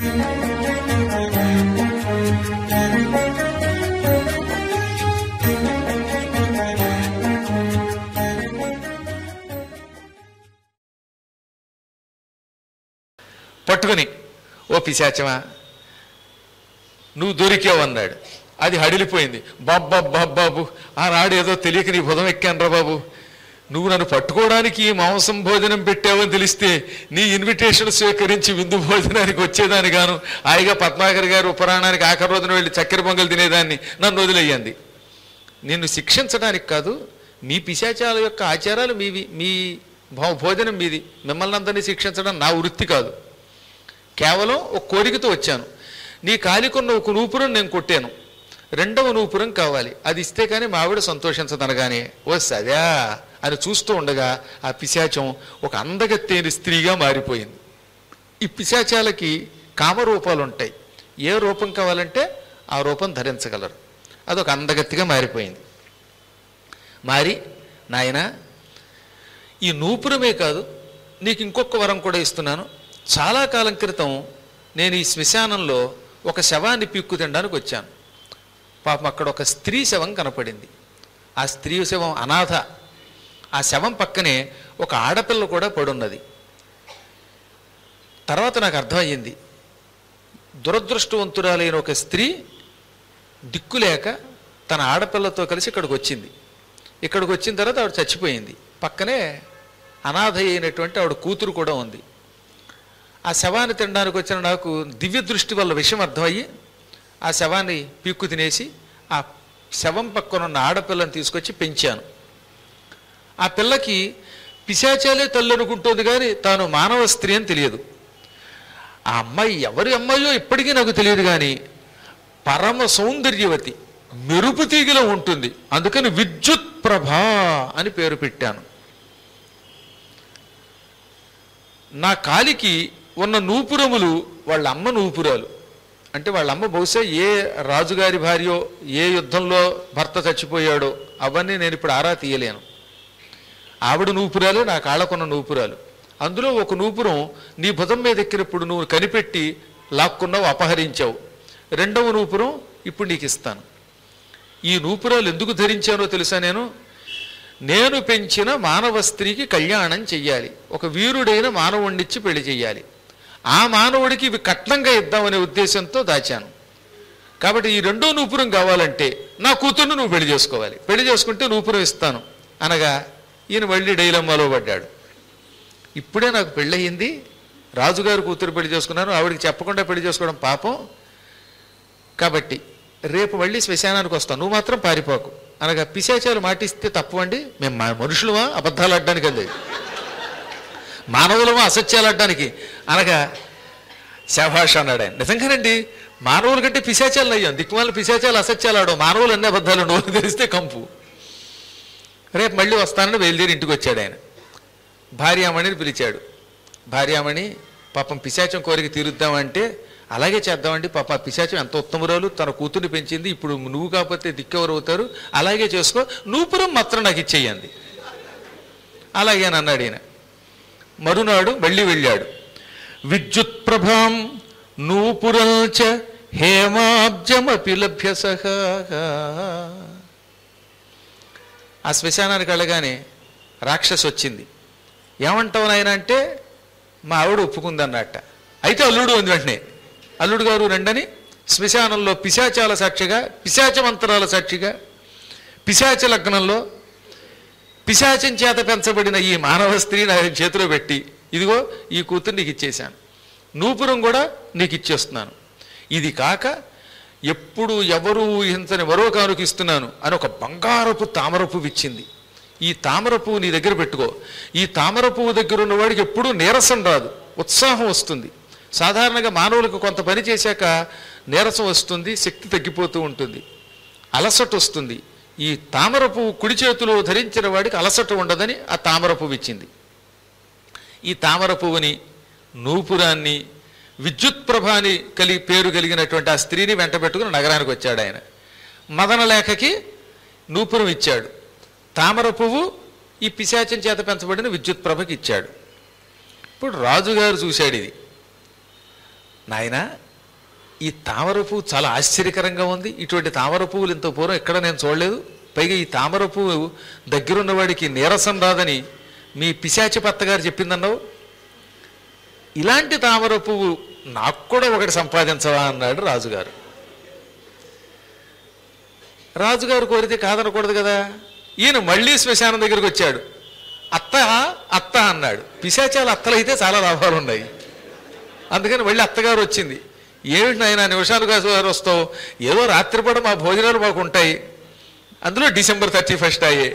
పట్టుకుని ఓ పిశాచమా నువ్వు దొరికావు అన్నాడు అది హడిలిపోయింది బాబాబాబాబు ఆనాడు ఏదో తెలియక నీ బుధం ఎక్కానురా బాబు నువ్వు నన్ను పట్టుకోవడానికి ఈ మాంసం భోజనం పెట్టావని తెలిస్తే నీ ఇన్విటేషన్ స్వీకరించి విందు భోజనానికి వచ్చేదాని గాను హాయిగా పద్మాకర్ గారు ఉపరాణానికి ఆఖరి రోజున వెళ్ళి చక్కెర పొంగల్ తినేదాన్ని నన్ను వదిలేయండి నిన్ను శిక్షించడానికి కాదు మీ పిశాచాల యొక్క ఆచారాలు మీవి మీ భో- భోజనం మీది మిమ్మల్ని అందరినీ శిక్షించడం నా వృత్తి కాదు కేవలం ఒక కోరికతో వచ్చాను నీ కాలికున్న ఒక నూపురం నేను కొట్టాను రెండవ నూపురం కావాలి అది ఇస్తే కానీ మా ఆవిడ సంతోషించదనగానే ఓ సదా అని చూస్తూ ఉండగా ఆ పిశాచం ఒక అందగత్తేని స్త్రీగా మారిపోయింది ఈ పిశాచాలకి కామరూపాలు ఉంటాయి ఏ రూపం కావాలంటే ఆ రూపం ధరించగలరు అదొక అందగత్తిగా మారిపోయింది మారి నాయన ఈ నూపురమే కాదు నీకు ఇంకొక వరం కూడా ఇస్తున్నాను చాలా కాలం క్రితం నేను ఈ శ్మశానంలో ఒక శవాన్ని పీక్కు తినడానికి వచ్చాను పాపం అక్కడ ఒక స్త్రీ శవం కనపడింది ఆ స్త్రీ శవం అనాథ ఆ శవం పక్కనే ఒక ఆడపిల్ల కూడా పడున్నది తర్వాత నాకు అర్థమయ్యింది దురదృష్టవంతురాలైన ఒక స్త్రీ దిక్కులేక తన ఆడపిల్లతో కలిసి ఇక్కడికి వచ్చింది ఇక్కడికి వచ్చిన తర్వాత ఆవిడ చచ్చిపోయింది పక్కనే అనాథ అయినటువంటి ఆవిడ కూతురు కూడా ఉంది ఆ శవాన్ని తినడానికి వచ్చిన నాకు దివ్య దృష్టి వల్ల విషయం అర్థమయ్యి ఆ శవాన్ని పీక్కు తినేసి ఆ శవం పక్కన ఉన్న ఆడపిల్లని తీసుకొచ్చి పెంచాను ఆ పిల్లకి పిశాచాలే తల్లి అనుకుంటుంది కానీ తాను మానవ స్త్రీ అని తెలియదు ఆ అమ్మాయి ఎవరి అమ్మాయో ఇప్పటికీ నాకు తెలియదు కానీ పరమ సౌందర్యవతి మెరుపు తీగలో ఉంటుంది అందుకని విద్యుత్ ప్రభ అని పేరు పెట్టాను నా కాలికి ఉన్న నూపురములు వాళ్ళ అమ్మ నూపురాలు అంటే వాళ్ళ అమ్మ బహుశా ఏ రాజుగారి భార్యో ఏ యుద్ధంలో భర్త చచ్చిపోయాడో అవన్నీ నేను ఇప్పుడు ఆరా తీయలేను ఆవిడ నూపురాలు నా కాళ్ళకున్న నూపురాలు అందులో ఒక నూపురం నీ భుజం మీద ఎక్కినప్పుడు నువ్వు కనిపెట్టి లాక్కున్నావు అపహరించావు రెండవ నూపురం ఇప్పుడు నీకు ఇస్తాను ఈ నూపురాలు ఎందుకు ధరించానో తెలుసా నేను నేను పెంచిన మానవ స్త్రీకి కళ్యాణం చెయ్యాలి ఒక వీరుడైన మానవుణ్ణిచ్చి పెళ్లి చెయ్యాలి ఆ మానవుడికి ఇవి కట్నంగా ఇద్దామనే ఉద్దేశంతో దాచాను కాబట్టి ఈ రెండో నూపురం కావాలంటే నా కూతుర్ను నువ్వు పెళ్లి చేసుకోవాలి పెళ్లి చేసుకుంటే నూపురం ఇస్తాను అనగా ఈయన మళ్ళీ డైలమ్మాలో పడ్డాడు ఇప్పుడే నాకు పెళ్ళయింది రాజుగారు కూతురు పెళ్లి చేసుకున్నాను ఆవిడకి చెప్పకుండా పెళ్లి చేసుకోవడం పాపం కాబట్టి రేపు మళ్ళీ శ్మశానానికి వస్తాను నువ్వు మాత్రం పారిపోకు అనగా పిశాచాలు మాటిస్తే తప్పు అండి మేము మా మనుషులమా అబద్ధాలు ఆడడానికి అంది మానవులమా అసత్యాలు ఆడడానికి అనగా శభాష అన్నాడు ఆయన నిజంగానండి మానవుల కంటే పిశాచాలు అయ్యాం దిక్కుమాల పిశాచాలు అసత్యాలు ఆడవు మానవులు అన్ని అబద్ధాలు నోరు తెరిస్తే కంపు రేపు మళ్ళీ వస్తానని బయలుదేరి ఇంటికి వచ్చాడు ఆయన భార్యామణిని పిలిచాడు భార్యామణి పాపం పిశాచం కోరిక తీరుద్దామంటే అలాగే చేద్దామండి పాప ఆ పిశాచం ఎంత ఉత్తమురాలు తన కూతుర్ని పెంచింది ఇప్పుడు నువ్వు కాకపోతే దిక్కెవరు అవుతారు అలాగే చేసుకో నూపురం మాత్రం నాకు ఇచ్చేయండి అలాగే అని అన్నాడు ఈయన మరునాడు మళ్ళీ వెళ్ళాడు విద్యుత్ ప్రభాం నూపురల్చ హేమాబ్జమపి లభ్య సహా ఆ శ్మశానానికి వెళ్ళగానే రాక్షసి వచ్చింది ఏమంటావు నాయన అంటే మా ఆవిడ ఒప్పుకుందన్నట్ట అయితే అల్లుడు ఉంది వెంటనే అల్లుడు గారు రండని శ్మశానంలో పిశాచాల సాక్షిగా పిశాచ మంత్రాల సాక్షిగా పిశాచ లగ్నంలో పిశాచం చేత పెంచబడిన ఈ మానవ స్త్రీని ఆయన చేతిలో పెట్టి ఇదిగో ఈ కూతురు నీకు ఇచ్చేశాను నూపురం కూడా నీకు ఇచ్చేస్తున్నాను ఇది కాక ఎప్పుడు ఎవరు ఊహించని మరో కానుక ఇస్తున్నాను అని ఒక బంగారపు తామర పువ్వు ఇచ్చింది ఈ తామర పువ్వు నీ దగ్గర పెట్టుకో ఈ తామర పువ్వు దగ్గర ఉన్నవాడికి ఎప్పుడూ నీరసం రాదు ఉత్సాహం వస్తుంది సాధారణంగా మానవులకు కొంత పని చేశాక నీరసం వస్తుంది శక్తి తగ్గిపోతూ ఉంటుంది అలసట వస్తుంది ఈ తామర పువ్వు కుడి చేతిలో ధరించిన వాడికి అలసట ఉండదని ఆ తామర పువ్వు ఇచ్చింది ఈ తామర పువ్వుని నూపురాన్ని విద్యుత్ ప్రభాని కలిగి పేరు కలిగినటువంటి ఆ స్త్రీని వెంట పెట్టుకుని నగరానికి వచ్చాడు ఆయన మదన లేఖకి నూపురం ఇచ్చాడు తామర పువ్వు ఈ పిశాచం చేత పెంచబడిన విద్యుత్ ప్రభకి ఇచ్చాడు ఇప్పుడు రాజుగారు చూశాడు ఇది నాయనా ఈ తామర పువ్వు చాలా ఆశ్చర్యకరంగా ఉంది ఇటువంటి తామర పువ్వులు ఇంత పూర్వం ఎక్కడ నేను చూడలేదు పైగా ఈ తామర పువ్వు దగ్గరున్న వాడికి నీరసం రాదని మీ పిశాచి పత్త గారు చెప్పిందన్నావు ఇలాంటి తామర పువ్వు నాకు కూడా ఒకటి సంపాదించవా అన్నాడు రాజుగారు రాజుగారు కోరితే కాదనకూడదు కదా ఈయన మళ్ళీ శ్మశానం దగ్గరికి వచ్చాడు అత్త అత్త అన్నాడు పిశాచాలు అత్తలైతే చాలా లాభాలు ఉన్నాయి అందుకని మళ్ళీ అత్తగారు వచ్చింది ఏమిటి నాయన నిమిషాలు గారు వస్తావు ఏదో రాత్రిపూట మా భోజనాలు మాకు ఉంటాయి అందులో డిసెంబర్ థర్టీ ఫస్ట్ అయ్యే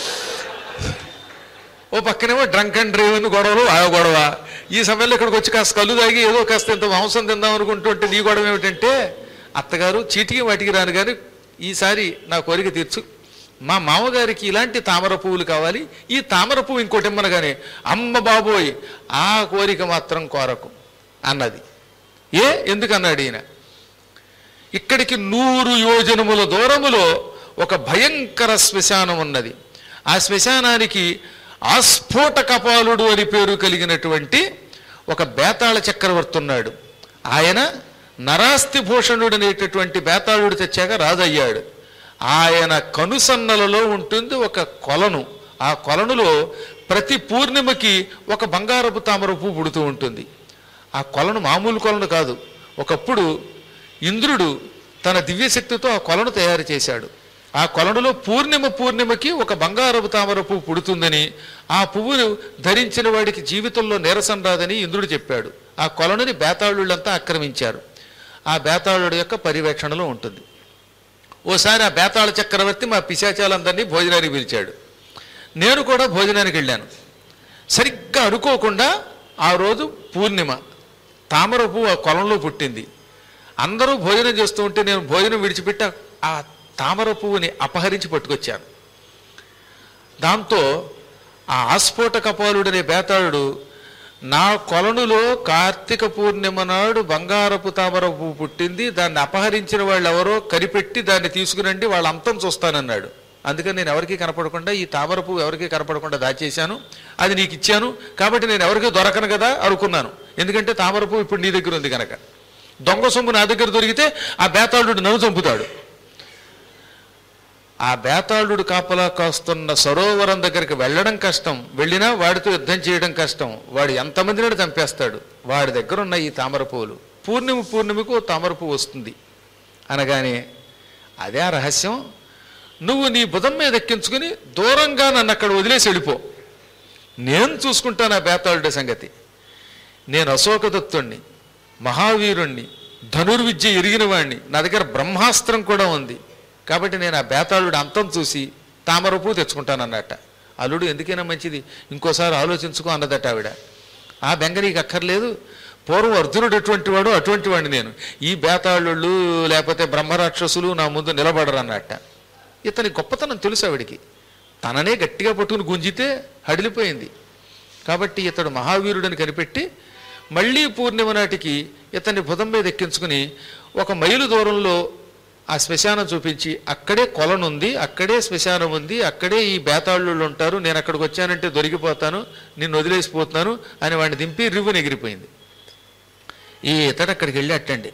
ఓ పక్కనేమో డ్రంక్ అండ్ డ్రైవ్ అని గొడవలు ఆ గొడవ ఈ సమయంలో ఇక్కడికి వచ్చి కాస్త కళ్ళు తాగి ఏదో కాస్త ఇంత మాంసం తిందాం అనుకుంటుంటే నీ గొడవ ఏమిటంటే అత్తగారు చీటికి వాటికి రాను కానీ ఈసారి నా కోరిక తీర్చు మా మామగారికి ఇలాంటి తామర పువ్వులు కావాలి ఈ తామర పువ్వు ఇంకోటి ఇమ్మనగానే అమ్మ బాబోయ్ ఆ కోరిక మాత్రం కోరకు అన్నది ఏ ఎందుకన్నాడు ఈయన ఇక్కడికి నూరు యోజనముల దూరములో ఒక భయంకర శ్మశానం ఉన్నది ఆ శ్మశానానికి ఆస్ఫోట కపాలుడు అని పేరు కలిగినటువంటి ఒక బేతాళ చక్రవర్తి ఉన్నాడు ఆయన నరాస్తి భూషణుడు అనేటటువంటి బేతాళుడు తెచ్చాక రాజయ్యాడు ఆయన కనుసన్నలలో ఉంటుంది ఒక కొలను ఆ కొలనులో ప్రతి పూర్ణిమకి ఒక బంగారపు తామర పువ్వు పుడుతూ ఉంటుంది ఆ కొలను మామూలు కొలను కాదు ఒకప్పుడు ఇంద్రుడు తన దివ్యశక్తితో ఆ కొలను తయారు చేశాడు ఆ కొలనులో పూర్ణిమ పూర్ణిమకి ఒక బంగారపు తామర పువ్వు పుడుతుందని ఆ పువ్వును ధరించిన వాడికి జీవితంలో నీరసం రాదని ఇంద్రుడు చెప్పాడు ఆ కొలనుని బేతాళుళ్ళంతా ఆక్రమించారు ఆ బేతాళుడి యొక్క పర్యవేక్షణలో ఉంటుంది ఓసారి ఆ బేతాళ చక్రవర్తి మా పిశాచాలందరినీ భోజనానికి పిలిచాడు నేను కూడా భోజనానికి వెళ్ళాను సరిగ్గా అనుకోకుండా ఆ రోజు పూర్ణిమ తామర పువ్వు ఆ కొలంలో పుట్టింది అందరూ భోజనం చేస్తూ ఉంటే నేను భోజనం విడిచిపెట్టి ఆ తామర పువ్వుని అపహరించి పట్టుకొచ్చాను దాంతో ఆ ఆస్ఫోట కపాలుడనే బేతాళుడు నా కొలనులో కార్తీక పూర్ణిమ నాడు బంగారపు తామర పువ్వు పుట్టింది దాన్ని అపహరించిన వాళ్ళు ఎవరో కనిపెట్టి దాన్ని తీసుకురండి వాళ్ళ అంతం చూస్తానన్నాడు అందుకని నేను ఎవరికీ కనపడకుండా ఈ తామర పువ్వు ఎవరికీ కనపడకుండా దాచేశాను అది నీకు ఇచ్చాను కాబట్టి నేను ఎవరికీ దొరకను కదా అనుకున్నాను ఎందుకంటే తామర పువ్వు ఇప్పుడు నీ దగ్గర ఉంది కనుక దొంగ సొమ్ము నా దగ్గర దొరికితే ఆ బేతాళుడు నన్ను చంపుతాడు ఆ బేతాళుడు కాపలా కాస్తున్న సరోవరం దగ్గరికి వెళ్ళడం కష్టం వెళ్ళినా వాడితో యుద్ధం చేయడం కష్టం వాడు ఎంతమందిని చంపేస్తాడు వాడి దగ్గర ఉన్న ఈ తామర పువ్వులు పూర్ణిమ పూర్ణిమకు ఓ తామర పువ్వు వస్తుంది అనగానే అదే ఆ రహస్యం నువ్వు నీ బుధం మీద ఎక్కించుకుని దూరంగా నన్ను అక్కడ వదిలేసి వెళ్ళిపో నేను చూసుకుంటాను ఆ బేతాళుడి సంగతి నేను అశోకదత్తుణ్ణి మహావీరుణ్ణి ధనుర్విద్య ఎరిగిన వాణ్ణి నా దగ్గర బ్రహ్మాస్త్రం కూడా ఉంది కాబట్టి నేను ఆ బేతాళుడు అంతం చూసి తామర పువ్వు తెచ్చుకుంటానన్నట అల్లుడు ఎందుకైనా మంచిది ఇంకోసారి ఆలోచించుకో అన్నదట ఆవిడ ఆ బెంగ నీకు అక్కర్లేదు పూర్వం అర్జునుడు ఎటువంటి వాడు అటువంటి వాడిని నేను ఈ బేతాళుళ్ళు లేకపోతే బ్రహ్మరాక్షసులు నా ముందు నిలబడరు అన్నట్ట ఇతని గొప్పతనం తెలుసు ఆవిడికి తననే గట్టిగా పట్టుకుని గుంజితే హడిలిపోయింది కాబట్టి ఇతడు మహావీరుడని కనిపెట్టి మళ్ళీ పూర్ణిమ నాటికి ఇతన్ని భుజం మీద ఎక్కించుకుని ఒక మైలు దూరంలో ఆ శ్మశానం చూపించి అక్కడే కొలనుంది అక్కడే శ్మశానం ఉంది అక్కడే ఈ బేతాళుళ్ళు ఉంటారు నేను అక్కడికి వచ్చానంటే దొరికిపోతాను నిన్ను వదిలేసిపోతున్నాను అని వాడిని దింపి రివ్వుని ఎగిరిపోయింది ఈ ఇతడు అక్కడికి వెళ్ళాటండి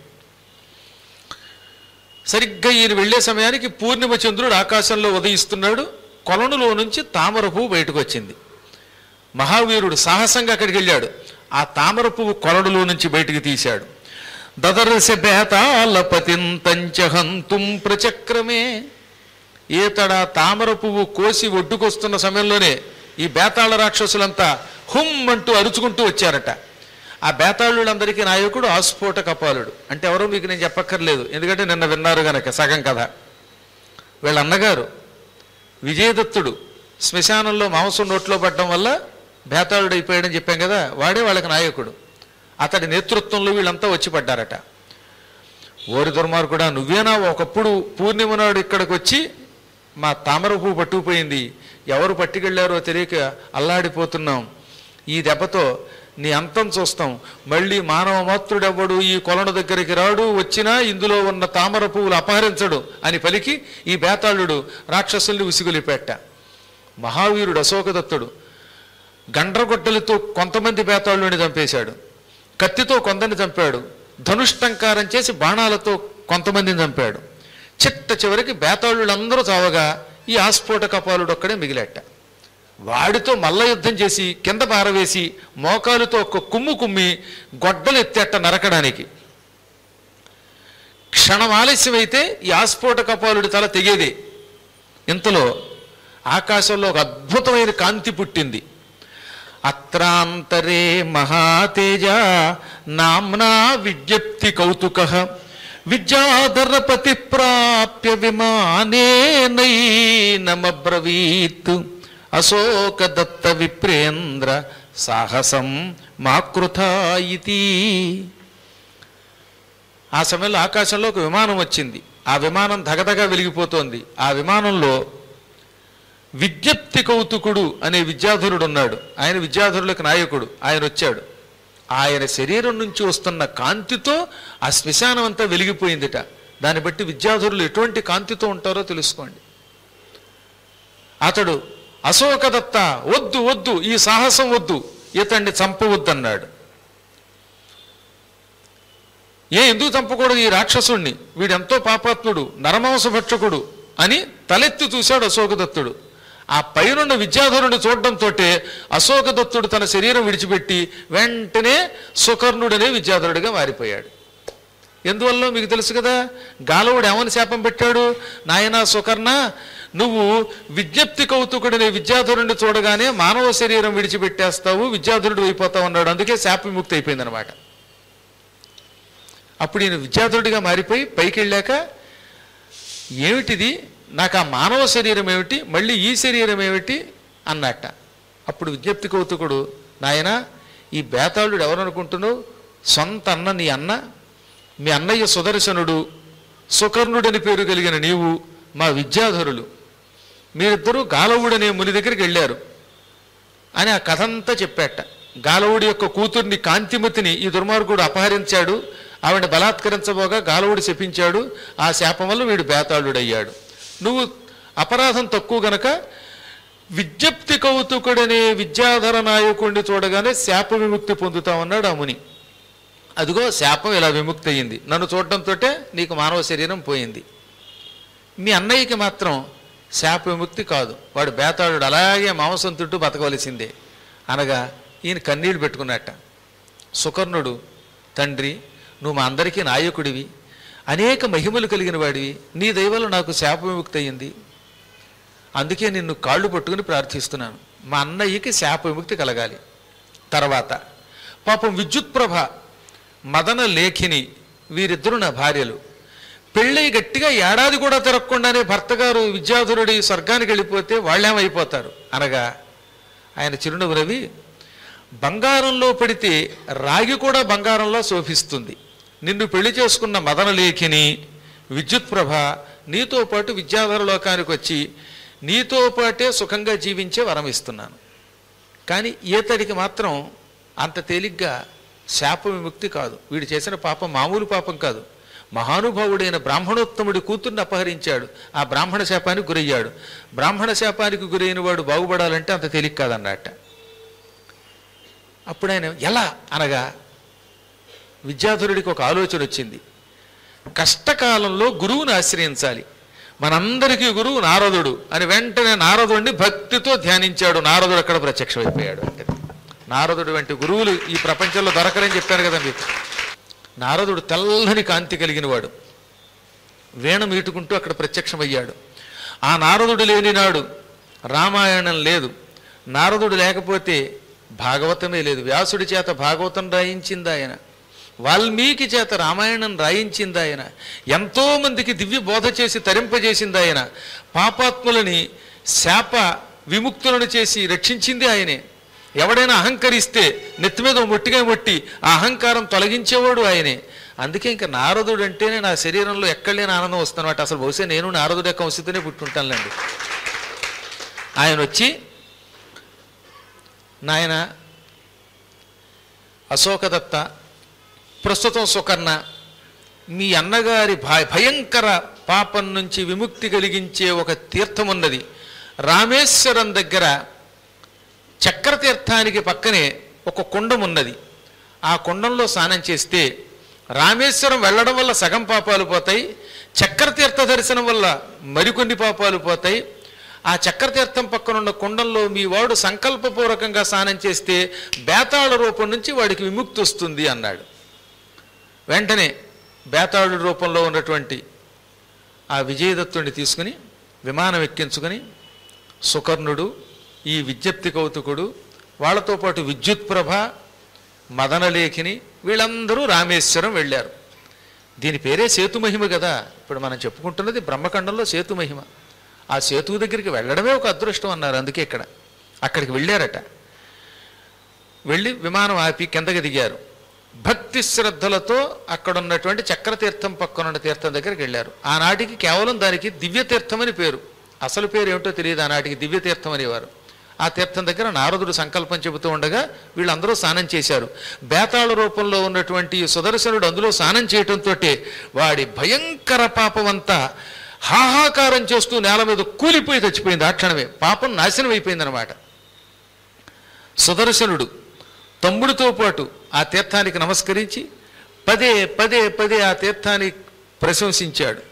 సరిగ్గా ఈయన వెళ్ళే సమయానికి పూర్ణిమ చంద్రుడు ఆకాశంలో ఉదయిస్తున్నాడు కొలనులో నుంచి తామర పువ్వు బయటకు వచ్చింది మహావీరుడు సాహసంగా అక్కడికి వెళ్ళాడు ఆ తామర పువ్వు కొలనులో నుంచి బయటికి తీశాడు దదర్శ బేతాళపతింతంచ హంతుం ప్రచక్రమే ఈతడ తామర పువ్వు కోసి ఒడ్డుకొస్తున్న సమయంలోనే ఈ బేతాళ రాక్షసులంతా హుమ్ అంటూ అరుచుకుంటూ వచ్చారట ఆ బేతాళులందరికీ నాయకుడు ఆస్ఫోట కపాలుడు అంటే ఎవరో మీకు నేను చెప్పక్కర్లేదు ఎందుకంటే నిన్న విన్నారు గనక సగం కథ వీళ్ళ అన్నగారు విజయదత్తుడు శ్మశానంలో మాంసం నోట్లో పడడం వల్ల బేతాళుడు అయిపోయాడని చెప్పాం కదా వాడే వాళ్ళకి నాయకుడు అతడి నేతృత్వంలో వీళ్ళంతా వచ్చి పడ్డారట ఓరి దుర్మార్గుడా నువ్వేనా ఒకప్పుడు పూర్ణిమ నాడు ఇక్కడికి వచ్చి మా తామర పువ్వు పట్టుకుపోయింది ఎవరు పట్టుకెళ్ళారో తెలియక అల్లాడిపోతున్నాం ఈ దెబ్బతో నీ అంతం చూస్తాం మళ్ళీ మానవ మాతృడెవ్వడు ఈ కొలను దగ్గరికి రాడు వచ్చినా ఇందులో ఉన్న తామర పువ్వులు అపహరించడు అని పలికి ఈ బేతాళుడు రాక్షసుల్ని ఉసిగొలిపెట్ట మహావీరుడు అశోకదత్తుడు గండ్రగొడ్డలతో కొంతమంది బేతాళుని చంపేశాడు కత్తితో కొందరిని చంపాడు ధనుష్టంకారం చేసి బాణాలతో కొంతమందిని చంపాడు చిట్ట చివరికి బేతాళులందరూ చావగా ఈ ఆస్ఫోట కపాలుడు ఒక్కడే మిగిలేట వాడితో మల్ల యుద్ధం చేసి కింద పారవేసి మోకాలుతో ఒక కుమ్ము కుమ్మి గొడ్డలు ఎత్తేట నరకడానికి క్షణం ఆలస్యమైతే ఈ ఆస్ఫోట కపాలుడి తల తెగేదే ఇంతలో ఆకాశంలో ఒక అద్భుతమైన కాంతి పుట్టింది అత్రాంతరే మహాతేజ నామ్నా విజ్ఞప్తి కౌతుక విద్యాధరపతి ప్రాప్య విమానేనమబ్రవీత్ అశోక దత్త విప్రేంద్ర సాహసం మాకృత ఇతి ఆ సమయంలో ఆకాశంలో ఒక విమానం వచ్చింది ఆ విమానం ధగధగా వెలిగిపోతోంది ఆ విమానంలో విజ్ఞప్తి కౌతుకుడు అనే విద్యాధరుడు ఉన్నాడు ఆయన విద్యాధరులకు నాయకుడు ఆయన వచ్చాడు ఆయన శరీరం నుంచి వస్తున్న కాంతితో ఆ శ్మశానం అంతా వెలిగిపోయిందిట దాన్ని బట్టి విద్యాధరులు ఎటువంటి కాంతితో ఉంటారో తెలుసుకోండి అతడు అశోకదత్త వద్దు వద్దు ఈ సాహసం వద్దు ఇతన్ని చంపవద్దన్నాడు ఏ ఎందుకు చంపకూడదు ఈ రాక్షసుణ్ణి వీడెంతో పాపాత్ముడు నరమాంసభక్షకుడు అని తలెత్తి చూశాడు అశోకదత్తుడు ఆ పైనున్న విద్యాధరుని చూడడంతో అశోకదత్తుడు తన శరీరం విడిచిపెట్టి వెంటనే సుకర్ణుడనే విద్యాధరుడిగా మారిపోయాడు ఎందువల్ల మీకు తెలుసు కదా గాలవుడు ఏమని శాపం పెట్టాడు నాయనా సుకర్ణ నువ్వు విజ్ఞప్తి కౌతుకుడనే విద్యాధరుడిని చూడగానే మానవ శరీరం విడిచిపెట్టేస్తావు విద్యాధరుడు అయిపోతావు అన్నాడు అందుకే శాప విముక్తి అయిపోయిందనమాట అప్పుడు ఈయన విద్యాధరుడిగా మారిపోయి పైకి వెళ్ళాక ఏమిటిది నాకు ఆ మానవ శరీరం ఏమిటి మళ్ళీ ఈ శరీరం ఏమిటి అన్నట్ట అప్పుడు విజ్ఞప్తి కౌతుకుడు నాయన ఈ బేతాళుడు ఎవరనుకుంటున్నావు సొంత అన్న నీ అన్న మీ అన్నయ్య సుదర్శనుడు సుకర్ణుడని పేరు కలిగిన నీవు మా విద్యాధరులు మీరిద్దరూ గాలవుడనే ముని దగ్గరికి వెళ్ళారు అని ఆ కథ అంతా చెప్పాట గాలవుడి యొక్క కూతుర్ని కాంతిమతిని ఈ దుర్మార్గుడు అపహరించాడు ఆవిడ బలాత్కరించబోగా గాలవుడు శపించాడు ఆ శాపం వల్ల వీడు బేతాళుడయ్యాడు నువ్వు అపరాధం తక్కువ గనక విజ్ఞప్తి కౌతుకుడనే విద్యాధర నాయకుడిని చూడగానే శాప విముక్తి పొందుతామన్నాడు ఆ ముని అదిగో శాపం ఇలా విముక్తి అయ్యింది నన్ను చూడటంతో నీకు మానవ శరీరం పోయింది మీ అన్నయ్యకి మాత్రం శాప విముక్తి కాదు వాడు బేతాళుడు అలాగే మాంసం తింటూ బతకవలసిందే అనగా ఈయన కన్నీళ్లు పెట్టుకున్నట్ట సుకర్ణుడు తండ్రి నువ్వు మా అందరికీ నాయకుడివి అనేక మహిమలు కలిగిన వాడివి నీ దయవల్ల నాకు శాప విముక్తి అయ్యింది అందుకే నిన్ను కాళ్ళు పట్టుకుని ప్రార్థిస్తున్నాను మా అన్నయ్యకి శాప విముక్తి కలగాలి తర్వాత పాపం విద్యుత్ప్రభ మదన లేఖిని వీరిద్దరు నా భార్యలు పెళ్ళై గట్టిగా ఏడాది కూడా తిరగకుండానే భర్త గారు విద్యాధురుడి స్వర్గానికి వెళ్ళిపోతే వాళ్ళేమైపోతారు అనగా ఆయన చిరునవ్వు రవి బంగారంలో పడితే రాగి కూడా బంగారంలో శోభిస్తుంది నిన్ను పెళ్లి చేసుకున్న మదనలేఖిని విద్యుత్ప్రభ నీతో పాటు విద్యాధర లోకానికి వచ్చి నీతో పాటే సుఖంగా జీవించే వరం ఇస్తున్నాను కానీ ఈతడికి మాత్రం అంత తేలిగ్గా శాప విముక్తి కాదు వీడు చేసిన పాపం మామూలు పాపం కాదు మహానుభావుడైన బ్రాహ్మణోత్తముడి కూతుర్ని అపహరించాడు ఆ బ్రాహ్మణ శాపానికి గురయ్యాడు బ్రాహ్మణ శాపానికి గురైన వాడు బాగుపడాలంటే అంత తేలిక కాదన్నట్ట అప్పుడు ఆయన ఎలా అనగా విద్యాధరుడికి ఒక ఆలోచన వచ్చింది కష్టకాలంలో గురువుని ఆశ్రయించాలి మనందరికీ గురువు నారదుడు అని వెంటనే నారదుడిని భక్తితో ధ్యానించాడు నారదుడు అక్కడ ప్రత్యక్షమైపోయాడు అంటే నారదుడు వంటి గురువులు ఈ ప్రపంచంలో దొరకరని చెప్పాను కదా మీకు నారదుడు తెల్లని కాంతి కలిగిన వాడు వీణ మీటుకుంటూ అక్కడ ప్రత్యక్షమయ్యాడు ఆ నారదుడు లేని నాడు రామాయణం లేదు నారదుడు లేకపోతే భాగవతమే లేదు వ్యాసుడి చేత భాగవతం రాయించింది ఆయన వాల్మీకి చేత రామాయణం రాయించింది ఆయన ఎంతో మందికి దివ్య బోధ చేసి తరింపజేసింది ఆయన పాపాత్ములని శాప విముక్తులను చేసి రక్షించింది ఆయనే ఎవడైనా అహంకరిస్తే నెత్తి మీద మొట్టిగా మొట్టి ఆ అహంకారం తొలగించేవాడు ఆయనే అందుకే ఇంకా నారదుడు అంటేనే నా శరీరంలో ఎక్కడ లేని ఆనందం వస్తున్నమాట అసలు బహుశా నేను నారదుడు యొక్క వంశతోనే పుట్టుంటానులేండి ఆయన వచ్చి నాయన అశోకదత్త ప్రస్తుతం సుకర్ణ మీ అన్నగారి భ- భయంకర పాపం నుంచి విముక్తి కలిగించే ఒక తీర్థం ఉన్నది రామేశ్వరం దగ్గర చక్రతీర్థానికి పక్కనే ఒక కుండం ఉన్నది ఆ కుండంలో స్నానం చేస్తే రామేశ్వరం వెళ్ళడం వల్ల సగం పాపాలు పోతాయి చక్రతీర్థ దర్శనం వల్ల మరికొన్ని పాపాలు పోతాయి ఆ చక్రతీర్థం పక్కన ఉన్న కుండంలో మీ వాడు సంకల్పపూర్వకంగా స్నానం చేస్తే బేతాళ రూపం నుంచి వాడికి విముక్తి వస్తుంది అన్నాడు వెంటనే బేతాళుడి రూపంలో ఉన్నటువంటి ఆ విజయదత్తుడిని తీసుకుని విమానం ఎక్కించుకొని సుకర్ణుడు ఈ విజ్ఞప్తి కౌతుకుడు వాళ్ళతో పాటు విద్యుత్ ప్రభ మదనలేఖిని వీళ్ళందరూ రామేశ్వరం వెళ్ళారు దీని పేరే సేతు మహిమ కదా ఇప్పుడు మనం చెప్పుకుంటున్నది బ్రహ్మఖండంలో సేతు మహిమ ఆ సేతువు దగ్గరికి వెళ్ళడమే ఒక అదృష్టం అన్నారు అందుకే ఇక్కడ అక్కడికి వెళ్ళారట వెళ్ళి విమానం ఆపి కిందకి దిగారు భక్తి శ్రద్ధలతో అక్కడ ఉన్నటువంటి చక్రతీర్థం పక్కన ఉన్న తీర్థం దగ్గరికి వెళ్ళారు ఆనాటికి కేవలం దానికి దివ్యతీర్థం అని పేరు అసలు పేరు ఏమిటో తెలియదు ఆనాటికి దివ్యతీర్థం అనేవారు ఆ తీర్థం దగ్గర నారదుడు సంకల్పం చెబుతూ ఉండగా వీళ్ళందరూ స్నానం చేశారు బేతాళ రూపంలో ఉన్నటువంటి ఈ సుదర్శనుడు అందులో స్నానం చేయటంతో వాడి భయంకర పాపమంతా హాహాకారం చేస్తూ నేల మీద కూలిపోయి చచ్చిపోయింది ఆ క్షణమే పాపం నాశనం అయిపోయిందనమాట సుదర్శనుడు తమ్ముడితో పాటు ఆ తీర్థానికి నమస్కరించి పదే పదే పదే ఆ తీర్థాన్ని ప్రశంసించాడు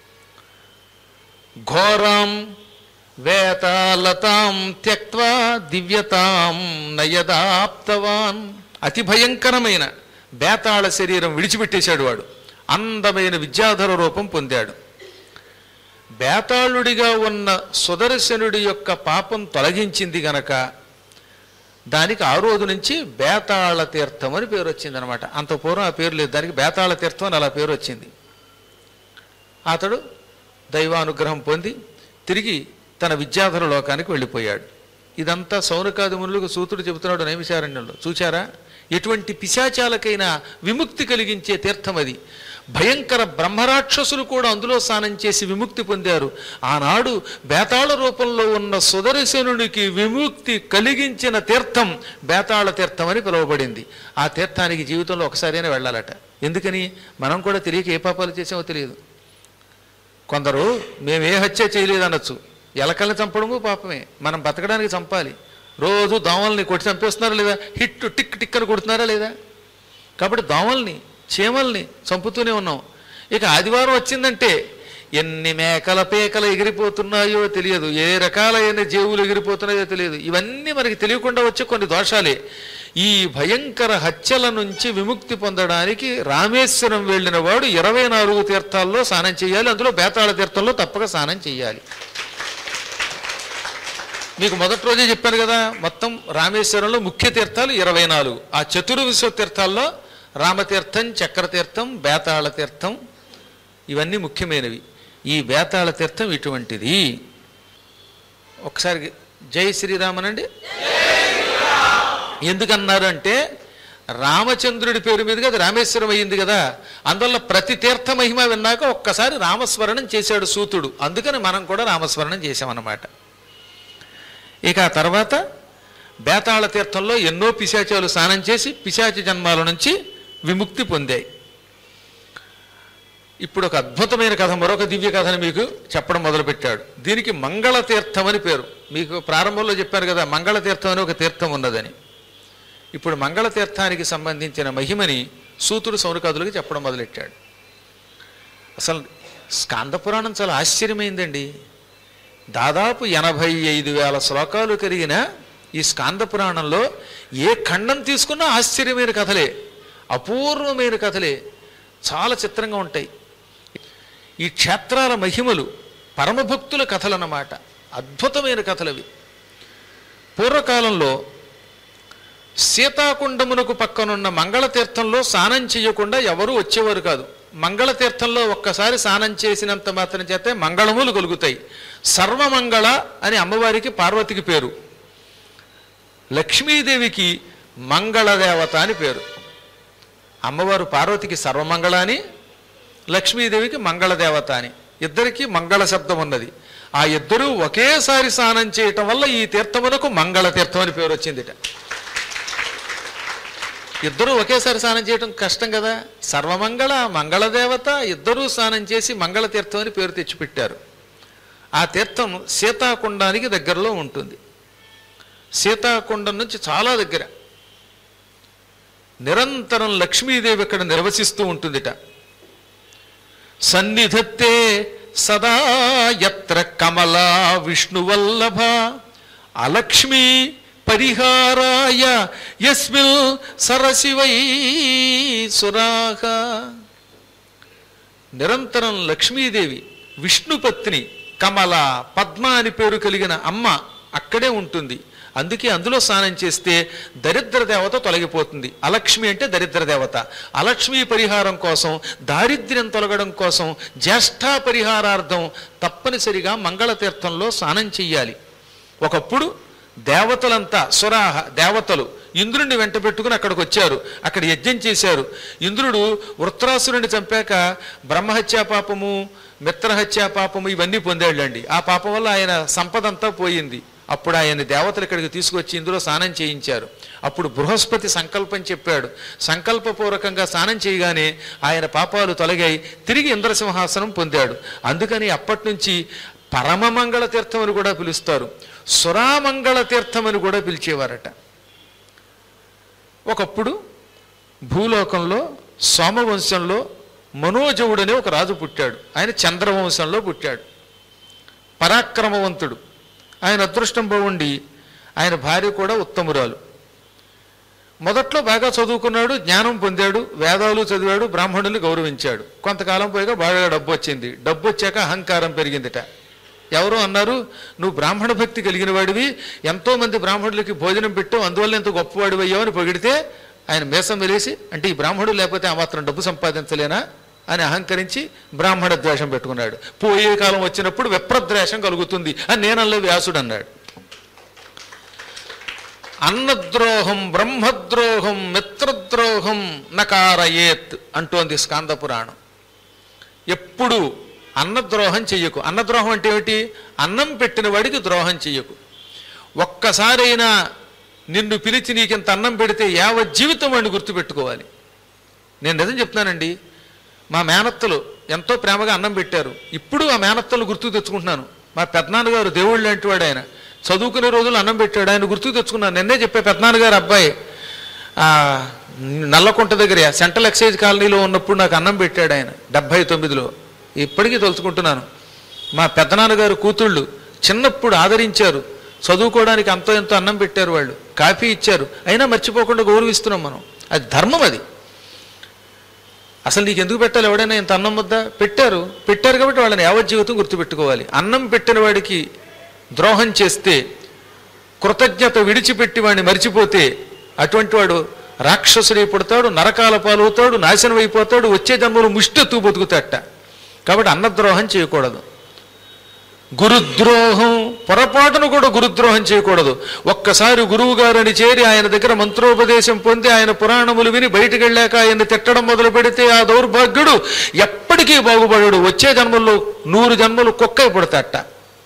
ఘోరాం వేతాలతాం త్యక్వా దివ్యతాం నయదాప్తవాన్ అతి భయంకరమైన బేతాళ శరీరం విడిచిపెట్టేశాడు వాడు అందమైన విద్యాధర రూపం పొందాడు బేతాళుడిగా ఉన్న సుదర్శనుడి యొక్క పాపం తొలగించింది గనక దానికి ఆ రోజు నుంచి బేతాళ తీర్థం అని పేరు వచ్చింది అనమాట అంత పూర్వం ఆ పేరు లేదు దానికి బేతాళ తీర్థం అని అలా పేరు వచ్చింది అతడు దైవానుగ్రహం పొంది తిరిగి తన విద్యాధర లోకానికి వెళ్ళిపోయాడు ఇదంతా సౌనకాది మునులకు సూతుడు చెబుతున్నాడు నైమిషారణ్యంలో చూచారా ఎటువంటి పిశాచాలకైనా విముక్తి కలిగించే తీర్థం అది భయంకర బ్రహ్మరాక్షసులు కూడా అందులో స్నానం చేసి విముక్తి పొందారు ఆనాడు బేతాళ రూపంలో ఉన్న సుదర్శనుడికి విముక్తి కలిగించిన తీర్థం బేతాళ తీర్థం అని పిలువబడింది ఆ తీర్థానికి జీవితంలో ఒకసారైనా వెళ్ళాలట ఎందుకని మనం కూడా తెలియక ఏ పాపాలు చేసామో తెలియదు కొందరు మేము ఏ హత్య చేయలేదు అనొచ్చు ఎలకల్ని చంపడము పాపమే మనం బతకడానికి చంపాలి రోజు దోమల్ని కొట్టి చంపేస్తున్నారా లేదా హిట్ టిక్ టిక్ అని కొడుతున్నారా లేదా కాబట్టి దోమల్ని చీమల్ని చంపుతూనే ఉన్నాం ఇక ఆదివారం వచ్చిందంటే ఎన్ని మేకల పేకలు ఎగిరిపోతున్నాయో తెలియదు ఏ రకాలైన జీవులు ఎగిరిపోతున్నాయో తెలియదు ఇవన్నీ మనకి తెలియకుండా వచ్చే కొన్ని దోషాలే ఈ భయంకర హత్యల నుంచి విముక్తి పొందడానికి రామేశ్వరం వెళ్ళిన వాడు ఇరవై నాలుగు తీర్థాల్లో స్నానం చేయాలి అందులో బేతాళ తీర్థంలో తప్పక స్నానం చేయాలి మీకు మొదటి రోజే చెప్పాను కదా మొత్తం రామేశ్వరంలో ముఖ్య తీర్థాలు ఇరవై నాలుగు ఆ చతుర్విశ్వ తీర్థాల్లో రామతీర్థం చక్రతీర్థం బేతాళ తీర్థం ఇవన్నీ ముఖ్యమైనవి ఈ బేతాళ తీర్థం ఇటువంటిది ఒకసారి జై శ్రీరామనండి ఎందుకన్నారు అంటే రామచంద్రుడి పేరు మీదుగా అది రామేశ్వరం అయ్యింది కదా అందువల్ల ప్రతి తీర్థ మహిమ విన్నాక ఒక్కసారి రామస్మరణం చేశాడు సూతుడు అందుకని మనం కూడా రామస్మరణం చేశామన్నమాట ఇక ఆ తర్వాత బేతాళ తీర్థంలో ఎన్నో పిశాచాలు స్నానం చేసి పిశాచ జన్మాల నుంచి విముక్తి పొందాయి ఇప్పుడు ఒక అద్భుతమైన కథ మరొక దివ్య కథను మీకు చెప్పడం మొదలుపెట్టాడు దీనికి మంగళ తీర్థం అని పేరు మీకు ప్రారంభంలో చెప్పారు కదా మంగళ తీర్థం అని ఒక తీర్థం ఉన్నదని ఇప్పుడు మంగళ తీర్థానికి సంబంధించిన మహిమని సూతుడు సౌనకాదులకు చెప్పడం మొదలెట్టాడు అసలు స్కాంద పురాణం చాలా ఆశ్చర్యమైందండి దాదాపు ఎనభై ఐదు వేల శ్లోకాలు కలిగిన ఈ స్కాంద పురాణంలో ఏ ఖండం తీసుకున్నా ఆశ్చర్యమైన కథలే అపూర్వమైన కథలే చాలా చిత్రంగా ఉంటాయి ఈ క్షేత్రాల మహిమలు పరమభక్తుల కథలన్నమాట అద్భుతమైన కథలవి పూర్వకాలంలో సీతాకుండమునకు పక్కనున్న మంగళతీర్థంలో స్నానం చేయకుండా ఎవరూ వచ్చేవారు కాదు మంగళతీర్థంలో ఒక్కసారి స్నానం చేసినంత మాత్రం చేతే మంగళములు కలుగుతాయి సర్వమంగళ అని అమ్మవారికి పార్వతికి పేరు లక్ష్మీదేవికి మంగళదేవత అని పేరు అమ్మవారు పార్వతికి సర్వమంగళ అని లక్ష్మీదేవికి మంగళదేవత అని ఇద్దరికి మంగళ శబ్దం ఉన్నది ఆ ఇద్దరూ ఒకేసారి స్నానం చేయటం వల్ల ఈ తీర్థమునకు మంగళ తీర్థం అని పేరు వచ్చిందిట ఇద్దరూ ఒకేసారి స్నానం చేయడం కష్టం కదా సర్వమంగళ మంగళదేవత ఇద్దరూ స్నానం చేసి మంగళతీర్థం అని పేరు తెచ్చిపెట్టారు ఆ తీర్థం సీతాకుండానికి దగ్గరలో ఉంటుంది సీతాకుండం నుంచి చాలా దగ్గర నిరంతరం లక్ష్మీదేవి అక్కడ నిర్వసిస్తూ ఉంటుందిట సన్నిధత్తే సదా యత్ర కమలా విష్ణువల్లభ అలక్ష్మీ పరిహారాయ యస్మిల్ సరసివై సురాహ నిరంతరం లక్ష్మీదేవి విష్ణుపత్ని కమల పద్మ అని పేరు కలిగిన అమ్మ అక్కడే ఉంటుంది అందుకే అందులో స్నానం చేస్తే దరిద్ర దేవత తొలగిపోతుంది అలక్ష్మి అంటే దరిద్ర దేవత అలక్ష్మి పరిహారం కోసం దారిద్ర్యం తొలగడం కోసం జ్యేష్ఠ పరిహారార్థం తప్పనిసరిగా మంగళతీర్థంలో స్నానం చెయ్యాలి ఒకప్పుడు దేవతలంతా సురాహ దేవతలు ఇంద్రుడిని వెంట పెట్టుకుని అక్కడికి వచ్చారు అక్కడ యజ్ఞం చేశారు ఇంద్రుడు వృత్రాసురుని చంపాక బ్రహ్మహత్యా పాపము మిత్రహత్యా పాపము ఇవన్నీ పొందాళ్ళండి ఆ పాపం వల్ల ఆయన సంపద అంతా పోయింది అప్పుడు ఆయన దేవతలు ఇక్కడికి తీసుకొచ్చి ఇందులో స్నానం చేయించారు అప్పుడు బృహస్పతి సంకల్పం చెప్పాడు సంకల్పపూర్వకంగా స్నానం చేయగానే ఆయన పాపాలు తొలగాయి తిరిగి ఇంద్రసింహాసనం పొందాడు అందుకని అప్పటి నుంచి పరమమంగళ తీర్థం అని కూడా పిలుస్తారు సురామంగళ తీర్థం అని కూడా పిలిచేవారట ఒకప్పుడు భూలోకంలో సోమవంశంలో మనోజవుడనే ఒక రాజు పుట్టాడు ఆయన చంద్రవంశంలో పుట్టాడు పరాక్రమవంతుడు ఆయన అదృష్టం బాగుండి ఆయన భార్య కూడా ఉత్తమురాలు మొదట్లో బాగా చదువుకున్నాడు జ్ఞానం పొందాడు వేదాలు చదివాడు బ్రాహ్మణుల్ని గౌరవించాడు కొంతకాలం పోయిగా బాగా డబ్బు వచ్చింది డబ్బు వచ్చాక అహంకారం పెరిగిందిట ఎవరో అన్నారు నువ్వు బ్రాహ్మణ భక్తి కలిగిన వాడివి ఎంతో మంది బ్రాహ్మణులకి భోజనం పెట్టావు అందువల్ల ఎంత గొప్పవాడివి అయ్యావు అని పొగిడితే ఆయన మేసం వెలేసి అంటే ఈ బ్రాహ్మణుడు లేకపోతే ఆ మాత్రం డబ్బు సంపాదించలేనా అని అహంకరించి బ్రాహ్మణ ద్వేషం పెట్టుకున్నాడు పోయే కాలం వచ్చినప్పుడు విప్రద్వేషం కలుగుతుంది అని నేనల్లో వ్యాసుడు అన్నాడు అన్నద్రోహం బ్రహ్మద్రోహం మిత్రద్రోహం నకారయేత్ అంటోంది స్కాంద పురాణం ఎప్పుడు అన్నద్రోహం చెయ్యకు అన్నద్రోహం అంటే ఏమిటి అన్నం పెట్టిన వాడికి ద్రోహం చెయ్యకు ఒక్కసారైనా నిన్ను పిలిచి నీకింత అన్నం పెడితే యావ జీవితం వాడిని గుర్తుపెట్టుకోవాలి నేను నిజం చెప్తున్నానండి మా మేనత్తలు ఎంతో ప్రేమగా అన్నం పెట్టారు ఇప్పుడు ఆ మేనత్తలు గుర్తుకు తెచ్చుకుంటున్నాను మా పెద్దనాన్నగారు దేవుళ్ళు లాంటి వాడు ఆయన చదువుకునే రోజులు అన్నం పెట్టాడు ఆయన గుర్తుకు తెచ్చుకున్నాను నిన్నే చెప్పే పెద్దనాన్నగారు అబ్బాయి ఆ, నల్లకుంట దగ్గర సెంట్రల్ ఎక్సైజ్ కాలనీలో ఉన్నప్పుడు నాకు అన్నం పెట్టాడు ఆయన డెబ్భై తొమ్మిదిలో ఇప్పటికీ తలుచుకుంటున్నాను మా పెద్దనాన్నగారు కూతుళ్ళు చిన్నప్పుడు ఆదరించారు చదువుకోవడానికి అంతో ఎంతో అన్నం పెట్టారు వాళ్ళు కాఫీ ఇచ్చారు అయినా మర్చిపోకుండా గౌరవిస్తున్నాం మనం అది ధర్మం అది అసలు నీకు ఎందుకు పెట్టాలి ఎవడైనా ఇంత అన్నం వద్దా పెట్టారు పెట్టారు కాబట్టి వాళ్ళని యావజ్జీవితం గుర్తుపెట్టుకోవాలి అన్నం పెట్టిన వాడికి ద్రోహం చేస్తే కృతజ్ఞత విడిచిపెట్టి వాడిని మరిచిపోతే అటువంటి వాడు రాక్షసుడై పుడతాడు నరకాల పాలవుతాడు నాశనం అయిపోతాడు వచ్చే జన్మలో ముష్టెత్తు బతుకుతాట కాబట్టి అన్నద్రోహం చేయకూడదు గురుద్రోహం పొరపాటును కూడా గురుద్రోహం చేయకూడదు ఒక్కసారి గురువు గారిని చేరి ఆయన దగ్గర మంత్రోపదేశం పొంది ఆయన పురాణములు విని బయటికి వెళ్ళాక ఆయన్ని తిట్టడం మొదలు పెడితే ఆ దౌర్భాగ్యుడు ఎప్పటికీ బాగుపడడు వచ్చే జన్మల్లో నూరు జన్మలు కుక్కై పుడతాట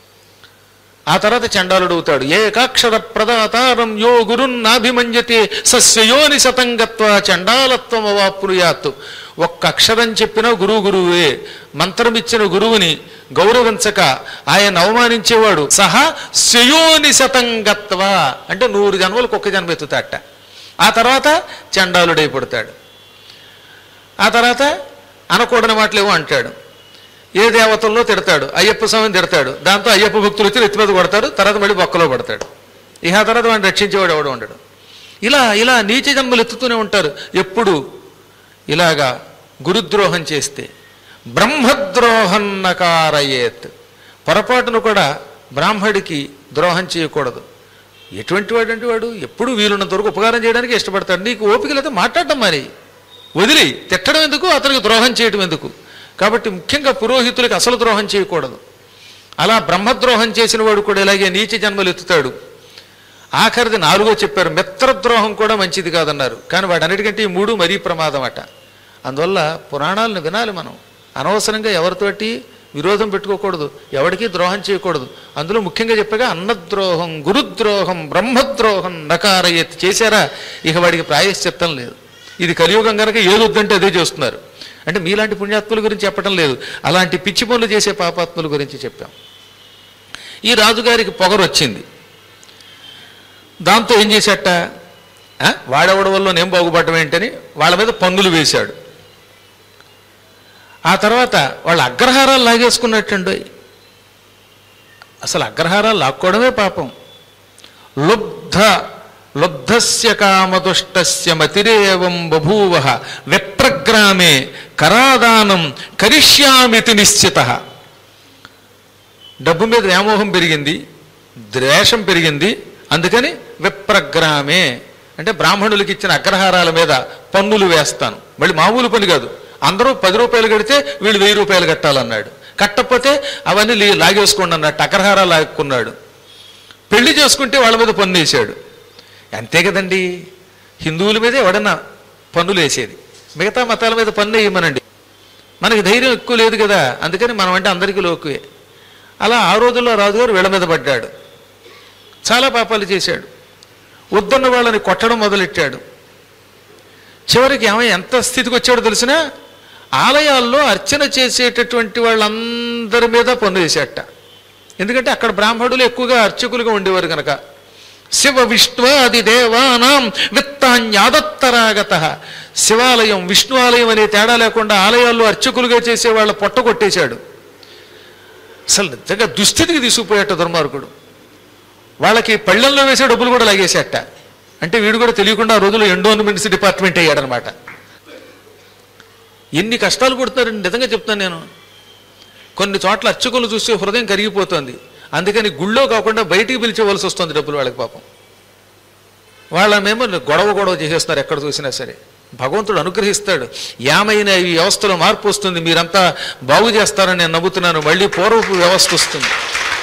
ఆ తర్వాత చండాలుడు అవుతాడు ఏకాక్షర ప్రదాతారం యో గురున్నాభిమన్యతే సస్యయోని శతంగత్వ చండాలత్వం అవాప్నుయాత్ ఒక్క అక్షరం చెప్పిన గురువు గురువే మంత్రం ఇచ్చిన గురువుని గౌరవించక ఆయన అవమానించేవాడు సహా శయోని శతంగత్వ అంటే నూరు జన్మలకు ఒక్క జన్మ ఎత్తుతాట ఆ తర్వాత చండాలుడై పుడతాడు ఆ తర్వాత అనకూడని మాటలేవో అంటాడు ఏ దేవతల్లో తిడతాడు అయ్యప్ప స్వామిని తిడతాడు దాంతో అయ్యప్ప భక్తులు వచ్చి నెత్తి మీద కొడతాడు తర్వాత మళ్ళీ బొక్కలో పడతాడు ఇక ఆ తర్వాత వాడిని రక్షించేవాడు ఎవడు ఉండడు ఇలా ఇలా నీచ జన్మలు ఎత్తుతూనే ఉంటారు ఎప్పుడు ఇలాగా గురుద్రోహం చేస్తే బ్రహ్మద్రోహం నకారయేత్ పొరపాటును కూడా బ్రాహ్మడికి ద్రోహం చేయకూడదు ఎటువంటి వాడు అంటే వాడు ఎప్పుడు వీలున్నంత వరకు ఉపకారం చేయడానికి ఇష్టపడతాడు నీకు ఓపిక లేదా మాట్లాడటం మరి వదిలి తిట్టడం ఎందుకు అతనికి ద్రోహం చేయడం ఎందుకు కాబట్టి ముఖ్యంగా పురోహితులకి అసలు ద్రోహం చేయకూడదు అలా బ్రహ్మద్రోహం చేసిన వాడు కూడా ఇలాగే నీచ జన్మలు ఎత్తుతాడు ఆఖరిది నాలుగో చెప్పారు మిత్రద్రోహం కూడా మంచిది కాదన్నారు కానీ వాడన్నిటికంటే ఈ మూడు మరీ ప్రమాదం అట అందువల్ల పురాణాలను వినాలి మనం అనవసరంగా ఎవరితోటి విరోధం పెట్టుకోకూడదు ఎవరికీ ద్రోహం చేయకూడదు అందులో ముఖ్యంగా చెప్పగా అన్నద్రోహం గురుద్రోహం బ్రహ్మద్రోహం నకారయత్ చేశారా ఇక వాడికి ప్రాయశ్చిత్తం లేదు ఇది కలియుగం కనుక ఏదొద్దంటే అదే చేస్తున్నారు అంటే మీలాంటి పుణ్యాత్ముల గురించి చెప్పడం లేదు అలాంటి పిచ్చి పనులు చేసే పాపాత్ముల గురించి చెప్పాం ఈ రాజుగారికి పొగరు వచ్చింది దాంతో ఏం చేశాట ఆ? వాడెవడి వల్ల నేను బాగుపడటం ఏంటని వాళ్ళ మీద పన్నులు వేశాడు ఆ తర్వాత వాళ్ళ అగ్రహారాలు లాగేసుకున్నట్టండి అసలు అగ్రహారాలు లాక్కోవడమే పాపం లుబ్ధ లుబ్ధస్య కామదుష్టస్య మతిరేవం బభూవ విప్రగ్రామే కరాదానం కరిష్యామితి నిశ్చిత డబ్బు మీద వ్యామోహం పెరిగింది ద్వేషం పెరిగింది అందుకని విప్రగ్రామే అంటే బ్రాహ్మణులకి ఇచ్చిన అగ్రహారాల మీద పన్నులు వేస్తాను మళ్ళీ మామూలు పని కాదు అందరూ పది రూపాయలు కడితే వీళ్ళు వెయ్యి రూపాయలు కట్టాలన్నాడు కట్టకపోతే అవన్నీ లీ- లాగేసుకోండి అన్నట్టు అగ్రహారాలు లాక్కున్నాడు పెళ్లి చేసుకుంటే వాళ్ళ మీద పన్ను వేసాడు అంతే కదండి హిందువుల మీద ఎవడన్నా పన్నులు వేసేది మిగతా మతాల మీద పన్ను వేయమనండి మనకి ధైర్యం ఎక్కువ లేదు కదా అందుకని మనం అంటే అందరికీ లోకువే అలా ఆ రోజుల్లో రాజుగారు వీళ్ళ మీద పడ్డాడు చాలా పాపాలు చేశాడు వద్దన్న వాళ్ళని కొట్టడం మొదలెట్టాడు చివరికి ఆమె ఎంత స్థితికి వచ్చాడో తెలిసినా ఆలయాల్లో అర్చన చేసేటటువంటి వాళ్ళందరి మీద పన్ను వేసేట ఎందుకంటే అక్కడ బ్రాహ్మణులు ఎక్కువగా అర్చకులుగా ఉండేవారు కనుక శివ విష్ణువాది దేవానాం విత్తాన్యాదత్తరాగత శివాలయం విష్ణు ఆలయం అనే తేడా లేకుండా ఆలయాల్లో అర్చకులుగా చేసే వాళ్ళ పొట్ట కొట్టేశాడు అసలు నిజంగా దుస్థితికి తీసుకుపోయేట దుర్మార్గుడు వాళ్ళకి పళ్ళల్లో వేసే డబ్బులు కూడా లాగేసేట అంటే వీడు కూడా తెలియకుండా ఆ రోజుల్లో ఎండోన్మెంట్స్ డిపార్ట్మెంట్ అయ్యాడనమాట ఎన్ని కష్టాలు పడుతున్నారండి నిజంగా చెప్తాను నేను కొన్ని చోట్ల అర్చకులు చూస్తే హృదయం కరిగిపోతుంది అందుకని గుళ్ళో కాకుండా బయటికి పిలిచేవలసి వస్తుంది డబ్బులు వాళ్ళకి పాపం వాళ్ళమేమో గొడవ గొడవ చేసేస్తున్నారు ఎక్కడ చూసినా సరే భగవంతుడు అనుగ్రహిస్తాడు ఏమైనా ఈ వ్యవస్థలో మార్పు వస్తుంది మీరంతా బాగు చేస్తారని నేను నమ్ముతున్నాను మళ్ళీ పూర్వపు వ్యవస్థ వస్తుంది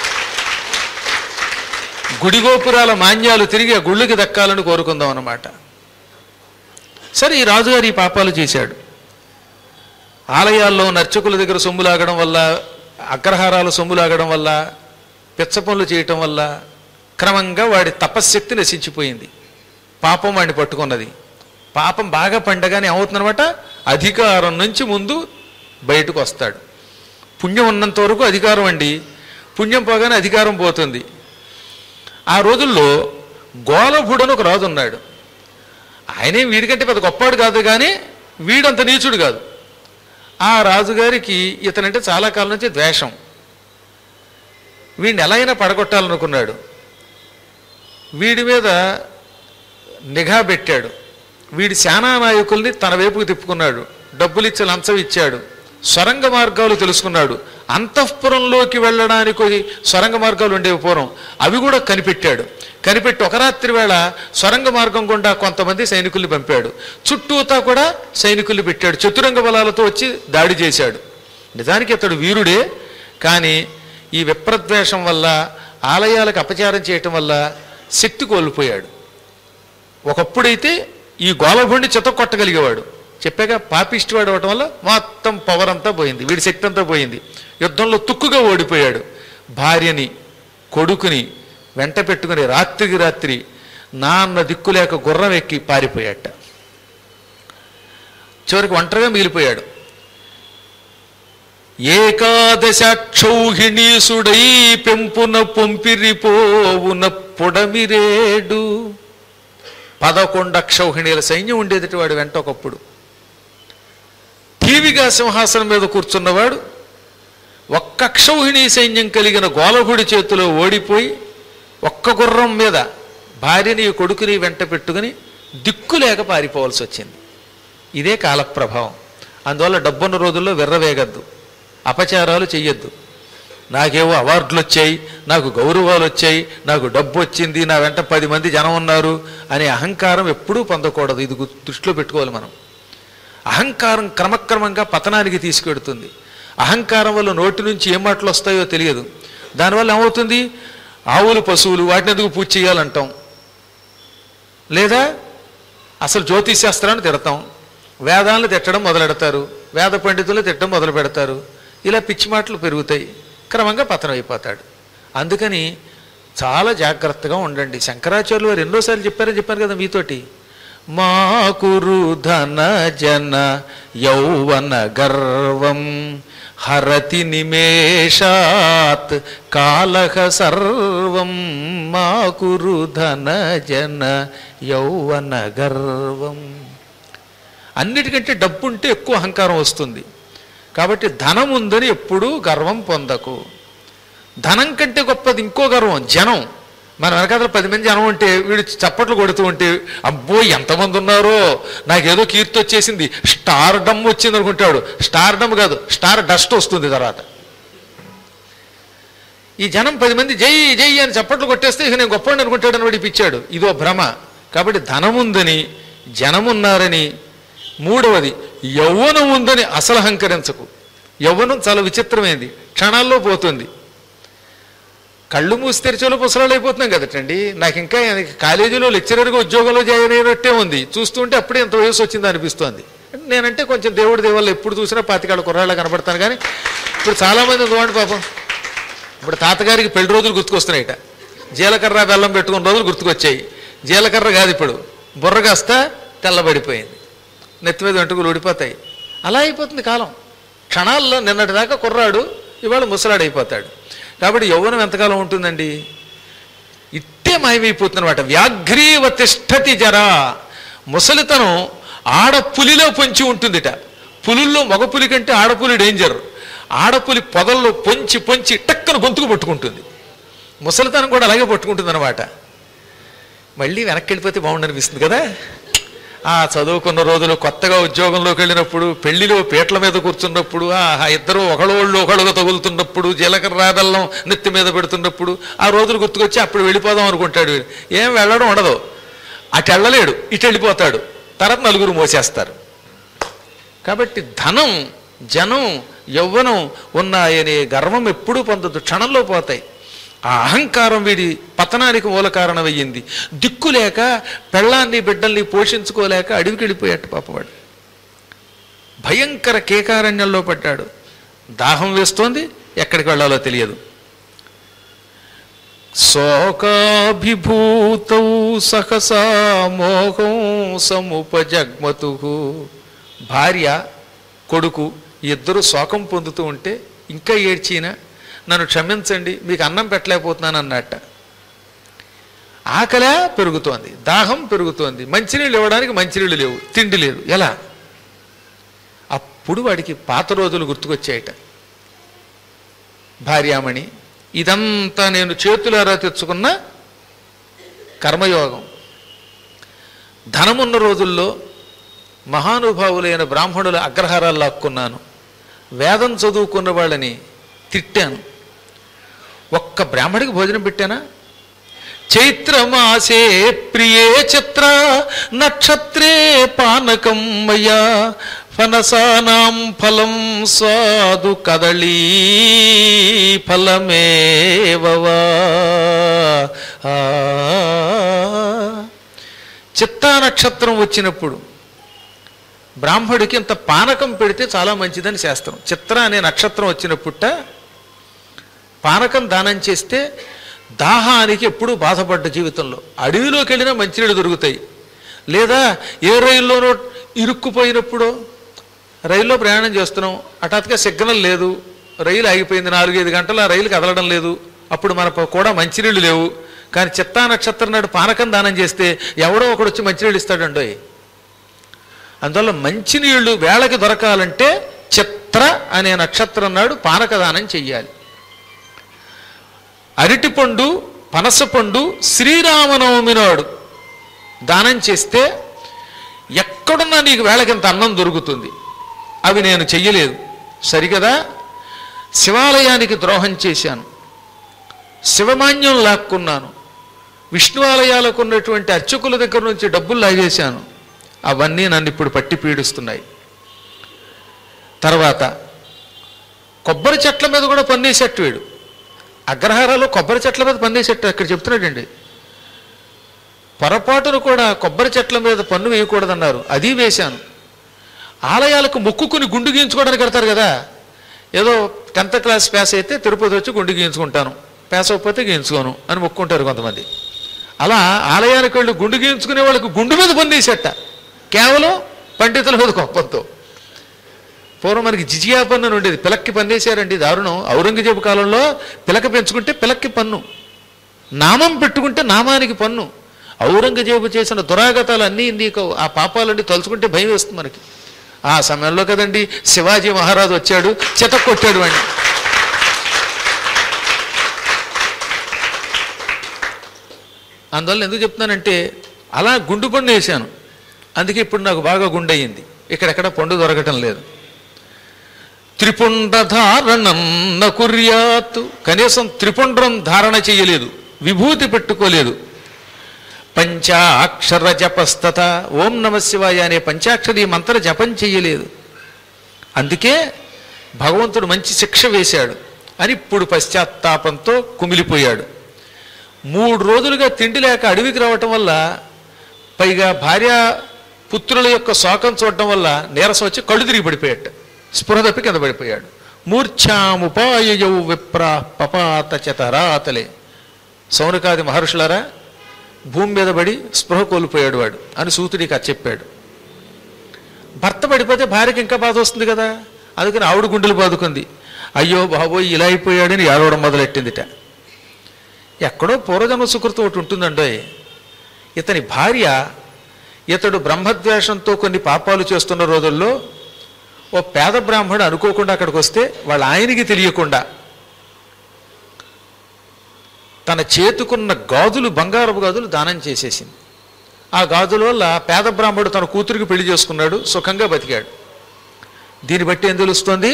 గుడి గోపురాల మాన్యాలు తిరిగి ఆ గుళ్ళకి దక్కాలని కోరుకుందాం అన్నమాట సరే ఈ రాజుగారు ఈ పాపాలు చేశాడు ఆలయాల్లో నర్చకుల దగ్గర సొమ్ము లాగడం వల్ల అగ్రహారాలు సొమ్ము లాగడం వల్ల పిచ్చ పనులు చేయటం వల్ల క్రమంగా వాడి తపశ్శక్తి నశించిపోయింది పాపం వాడిని పట్టుకున్నది పాపం బాగా పండగానే ఏమవుతుందనమాట అధికారం నుంచి ముందు బయటకు వస్తాడు పుణ్యం ఉన్నంత వరకు అధికారం అండి పుణ్యం పోగానే అధికారం పోతుంది ఆ రోజుల్లో గోలభుడని ఒక రాజు ఉన్నాడు ఆయనే వీడికంటే పెద్ద గొప్పవాడు కాదు కానీ వీడంత నీచుడు కాదు ఆ రాజుగారికి ఇతనంటే చాలా కాలం నుంచి ద్వేషం వీడిని ఎలా అయినా పడగొట్టాలనుకున్నాడు వీడి మీద నిఘా పెట్టాడు వీడి సేనా నాయకుల్ని తన వైపుకు తిప్పుకున్నాడు డబ్బులు ఇచ్చి లంచం ఇచ్చాడు సొరంగ మార్గాలు తెలుసుకున్నాడు అంతఃపురంలోకి వెళ్ళడానికి సొరంగ మార్గాలు ఉండేవి పూర్వం అవి కూడా కనిపెట్టాడు కనిపెట్టి ఒక రాత్రి వేళ సొరంగ మార్గం గుండా కొంతమంది సైనికుల్ని పంపాడు చుట్టూతా కూడా సైనికుల్ని పెట్టాడు చతురంగ బలాలతో వచ్చి దాడి చేశాడు నిజానికి అతడు వీరుడే కానీ ఈ విప్రద్వేషం వల్ల ఆలయాలకు అపచారం చేయటం వల్ల శక్తి కోల్పోయాడు ఒకప్పుడైతే ఈ గోలభుండి చెత్త కొట్టగలిగేవాడు చెప్పాక పాపిష్టివాడు అవటం వల్ల మొత్తం పవర్ అంతా పోయింది వీడి శక్తి అంతా పోయింది యుద్ధంలో తుక్కుగా ఓడిపోయాడు భార్యని కొడుకుని వెంట పెట్టుకుని రాత్రికి రాత్రి నాన్న దిక్కులేక గుర్రం ఎక్కి పారిపోయాట చివరికి ఒంటరిగా మిగిలిపోయాడు ఏకాదశాక్షౌహిణీసుడై పెంపున పొంపిరిపోవున పొడమిరేడు పదకొండు అక్షౌహిణీల సైన్యం ఉండేది వాడు వెంట ఒకప్పుడు టీవీగా సింహాసనం మీద కూర్చున్నవాడు ఒక్క అక్షౌహిణీ సైన్యం కలిగిన గోలగుడి చేతిలో ఓడిపోయి ఒక్క గుర్రం మీద భార్యని కొడుకుని వెంట పెట్టుకుని దిక్కు లేక పారిపోవాల్సి వచ్చింది ఇదే కాలప్రభావం అందువల్ల డబ్బున్న రోజుల్లో విర్రవేగద్దు అపచారాలు చెయ్యొద్దు నాకేవో అవార్డులు వచ్చాయి నాకు గౌరవాలు వచ్చాయి నాకు డబ్బు వచ్చింది నా వెంట పది మంది జనం ఉన్నారు అనే అహంకారం ఎప్పుడూ పొందకూడదు ఇది గు- దృష్టిలో పెట్టుకోవాలి మనం అహంకారం క్రమక్రమంగా పతనానికి తీసుకెడుతుంది అహంకారం వల్ల నోటి నుంచి ఏం మాటలు వస్తాయో తెలియదు దానివల్ల ఏమవుతుంది ఆవులు పశువులు వాటిని ఎందుకు పూజ చేయాలంటాం లేదా అసలు జ్యోతిష్ శాస్త్రాన్ని తిడతాం వేదాలను తిట్టడం మొదలెడతారు వేద పండితులు తిట్టడం మొదలు పెడతారు ఇలా పిచ్చి మాటలు పెరుగుతాయి క్రమంగా పతనం అయిపోతాడు అందుకని చాలా జాగ్రత్తగా ఉండండి శంకరాచార్యులు వారు ఎన్నోసార్లు చెప్పారని చెప్పాను కదా మీతోటి మా కురు ధన జన యౌవన గర్వం హరతి నిమేషాత్ కాలహ సర్వం మా కురు ధన జన యౌవన గర్వం అన్నిటికంటే డబ్బు ఉంటే ఎక్కువ అహంకారం వస్తుంది కాబట్టి ధనం ఉందని ఎప్పుడూ గర్వం పొందకు ధనం కంటే గొప్పది ఇంకో గర్వం జనం మన వెనకాల పది మంది జనం ఉంటే వీడు చప్పట్లు కొడుతూ ఉంటే అబ్బో ఎంతమంది ఉన్నారో నాకేదో కీర్తి వచ్చేసింది స్టార్ డమ్ వచ్చింది అనుకుంటాడు స్టార్ డమ్ కాదు స్టార్ డస్ట్ వస్తుంది తర్వాత ఈ జనం పది మంది జై జై అని చప్పట్లు కొట్టేస్తే ఇక నేను గొప్పవాడిని అనుకుంటాడని వాడి పిచ్చాడు ఇదో భ్రమ కాబట్టి ధనం ఉందని జనమున్నారని మూడవది యవ్వనం ఉందని అసలు అహంకరించకు యవ్వనం చాలా విచిత్రమైంది క్షణాల్లో పోతుంది కళ్ళు మూసి తెరిచేలో పుసలాలు అయిపోతున్నాం కదటండి నాకు ఇంకా కాలేజీలో లెక్చరర్గా ఉద్యోగంలో జాయిన్ అయినట్టే ఉంది చూస్తుంటే అప్పుడే ఎంత వయసు వచ్చింది అనిపిస్తోంది నేనంటే కొంచెం దేవుడి దేవాళ్ళు ఎప్పుడు చూసినా పాతికాళ్ళ కుర్రాళ్ళ కనబడతాను కానీ ఇప్పుడు చాలామంది చూడండి పాపం ఇప్పుడు తాతగారికి పెళ్లి రోజులు గుర్తుకొస్తున్నాయిట జీలకర్ర బెల్లం పెట్టుకున్న రోజులు గుర్తుకొచ్చాయి జీలకర్ర కాదు ఇప్పుడు బుర్ర కాస్త తెల్లబడిపోయింది నెత్తి మీద వెంట్రుకలు ఊడిపోతాయి అలా అయిపోతుంది కాలం క్షణాల్లో నిన్నటిదాకా కుర్రాడు ఇవాళ ముసలాడు అయిపోతాడు కాబట్టి యవ్వనం ఎంతకాలం ఉంటుందండి ఇట్టే మాయమైపోతుందన్నమాట వ్యాఘ్రీవ తిష్టతి జరా ముసలితనం ఆడపులిలో పొంచి ఉంటుందిట పులుల్లో మగ పులి కంటే ఆడపులి డేంజర్ ఆడపులి పొదల్లో పొంచి పొంచి టక్కన గొంతుకు పట్టుకుంటుంది ముసలితనం కూడా అలాగే పట్టుకుంటుంది అనమాట మళ్ళీ వెనక్కి వెళ్ళిపోతే బాగుండనిపిస్తుంది కదా ఆ చదువుకున్న రోజులు కొత్తగా ఉద్యోగంలోకి వెళ్ళినప్పుడు పెళ్లిలో పీటల మీద కూర్చున్నప్పుడు ఆ ఇద్దరు ఒకళ్ళోళ్ళు ఒకళ్ళుగా తగులుతున్నప్పుడు జీలకర్ర బెల్లం నెత్తి మీద పెడుతున్నప్పుడు ఆ రోజులు గుర్తుకొచ్చి అప్పుడు వెళ్ళిపోదాం అనుకుంటాడు వీడు. ఏం వెళ్ళడం ఉండదు అటు వెళ్ళలేడు ఇటు వెళ్ళిపోతాడు తర్వాత నలుగురు మోసేస్తారు కాబట్టి ధనం జనం యవ్వనం ఉన్నాయనే గర్వం ఎప్పుడూ పొందదు క్షణంలో పోతాయి ఆ అహంకారం వీడి పతనానికి మూల కారణమయ్యింది దిక్కు లేక పెళ్ళాన్ని బిడ్డల్ని పోషించుకోలేక అడవికి వెళ్ళిపోయాడు పాపవాడు భయంకర కేకారణ్యంలో పడ్డాడు దాహం వేస్తోంది ఎక్కడికి వెళ్ళాలో తెలియదు శోకాభిభూతౌ సహసా మోహం సముపజగ్మతు భార్య కొడుకు ఇద్దరు శోకం పొందుతూ ఉంటే ఇంకా ఏడ్చినా నన్ను క్షమించండి మీకు అన్నం పెట్టలేకపోతున్నాను అన్నట్ట ఆకలే పెరుగుతోంది దాహం పెరుగుతోంది మంచినీళ్ళు ఇవ్వడానికి మంచినీళ్ళు లేవు తిండి లేదు ఎలా అప్పుడు వాడికి పాత రోజులు గుర్తుకొచ్చాయట భార్యామణి ఇదంతా నేను చేతులారా తెచ్చుకున్న కర్మయోగం ధనమున్న రోజుల్లో మహానుభావులైన బ్రాహ్మణుల అగ్రహారాలు లాక్కున్నాను వేదం చదువుకున్న వాళ్ళని తిట్టాను ఒక్క బ్రాహ్మడికి భోజనం పెట్టానా చైత్రమాసే ప్రియే చిత్ర నక్షత్రే పానకం మయా ఫనసానాం ఫలం స్వాదు కదళీ ఫలమేవవా ఆ. చిత్తా నక్షత్రం వచ్చినప్పుడు బ్రాహ్మడికి ఇంత పానకం పెడితే చాలా మంచిదని శాస్త్రం చిత్ర అనే నక్షత్రం వచ్చినప్పుట పానకం దానం చేస్తే దాహానికి ఎప్పుడూ బాధపడ్డ జీవితంలో అడవిలోకి వెళ్ళినా మంచినీళ్ళు దొరుకుతాయి లేదా ఏ రైల్లోనో ఇరుక్కుపోయినప్పుడో రైల్లో ప్రయాణం చేస్తున్నాం హఠాత్తుగా సిగ్నల్ లేదు రైలు ఆగిపోయింది నాలుగైదు గంటలు ఆ రైలు కదలడం లేదు అప్పుడు మన ప- కూడా మంచినీళ్ళు లేవు కానీ చిత్తా నక్షత్రం నాడు పానకం దానం చేస్తే ఎవడో ఒకడు వచ్చి మంచినీళ్ళు ఇస్తాడండోయ్ అందువల్ల మంచినీళ్లు వేళకి దొరకాలంటే చిత్ర అనే నక్షత్రం నాడు పానకదానం చెయ్యాలి అరటిపండు పనసపండు శ్రీరామనవమి నాడు దానం చేస్తే ఎక్కడున్నా నీకు వేళకింత అన్నం దొరుకుతుంది అవి నేను చెయ్యలేదు సరికదా శివాలయానికి ద్రోహం చేశాను శివమాన్యం లాక్కున్నాను విష్ణు ఆలయాలకు ఉన్నటువంటి అర్చకుల దగ్గర నుంచి డబ్బులు లాగేశాను అవన్నీ నన్ను ఇప్పుడు పట్టి పీడిస్తున్నాయి తర్వాత కొబ్బరి చెట్ల మీద కూడా పన్నేసేట్టు వీడు అగ్రహారాలు కొబ్బరి చెట్ల మీద పన్నేసేట్టు అక్కడ చెప్తున్నాడండి పొరపాటును కూడా కొబ్బరి చెట్ల మీద పన్ను వేయకూడదన్నారు అది వేశాను ఆలయాలకు మొక్కుకుని గుండు గీయించుకోవడానికి వెళ్తారు కదా ఏదో టెన్త్ క్లాస్ పాస్ అయితే తిరుపతి వచ్చి గుండు గీయించుకుంటాను పాస్ అవ్వకపోతే గీయించుకోను అని మొక్కుంటారు కొంతమంది అలా ఆలయానికి వెళ్ళి గుండు గీయించుకునే వాళ్ళకి గుండు మీద పొందేసేట కేవలం పండితుల మీద కోపంతో పూర్వం మనకి జిజియా పన్ను అని ఉండేది పిలక్కి పన్నేశారండి దారుణం ఔరంగజేబు కాలంలో పిలక పెంచుకుంటే పిలక్కి పన్ను నామం పెట్టుకుంటే నామానికి పన్ను ఔరంగజేబు చేసిన దురాగతాలు అన్నీ నీకు ఆ పాపాలన్నీ తలుచుకుంటే భయం వేస్తుంది మనకి ఆ సమయంలో కదండి శివాజీ మహారాజు వచ్చాడు చెత కొట్టాడు వాడిని అందువల్ల ఎందుకు చెప్తున్నానంటే అలా గుండు పండు వేశాను అందుకే ఇప్పుడు నాకు బాగా గుండె అయ్యింది ఇక్కడెక్కడ పండు దొరకటం లేదు త్రిపుండధారణం కుర్యాత్ కనీసం త్రిపుండ్రం ధారణ చేయలేదు విభూతి పెట్టుకోలేదు పంచాక్షర జపస్తత ఓం నమ శివాయ అనే పంచాక్షరి మంత్ర జపం చెయ్యలేదు అందుకే భగవంతుడు మంచి శిక్ష వేశాడు అని ఇప్పుడు పశ్చాత్తాపంతో కుమిలిపోయాడు మూడు రోజులుగా తిండి లేక అడవికి రావటం వల్ల పైగా భార్య పుత్రుల యొక్క శోకం చూడటం వల్ల నీరసం వచ్చి కళ్ళు తిరిగి పడిపోయాట స్పృహ తప్పి కింద పడిపోయాడు మూర్ఛాముపాయయౌ విప్రా పపాత చతరాతలే సౌనకాది మహర్షులారా భూమి మీద పడి స్పృహ కోల్పోయాడు వాడు అని సూతుడికి అది చెప్పాడు భర్త పడిపోతే భార్యకి ఇంకా బాధ వస్తుంది కదా అందుకని ఆవిడ గుండెలు బాదుకుంది అయ్యో బాబోయ్ ఇలా అయిపోయాడని ఏడవడం మొదలెట్టిందిట ఎక్కడో పూర్వజన్మ సుకృతం ఒకటి ఉంటుందండోయ్ ఇతని భార్య ఇతడు బ్రహ్మద్వేషంతో కొన్ని పాపాలు చేస్తున్న రోజుల్లో ఓ పేద బ్రాహ్మడు అనుకోకుండా అక్కడికి వస్తే వాళ్ళ ఆయనకి తెలియకుండా తన చేతుకున్న గాజులు బంగారపు గాజులు దానం చేసేసింది ఆ గాజుల వల్ల పేద బ్రాహ్మడు తన కూతురికి పెళ్లి చేసుకున్నాడు సుఖంగా బతికాడు దీన్ని బట్టి ఏం తెలుస్తోంది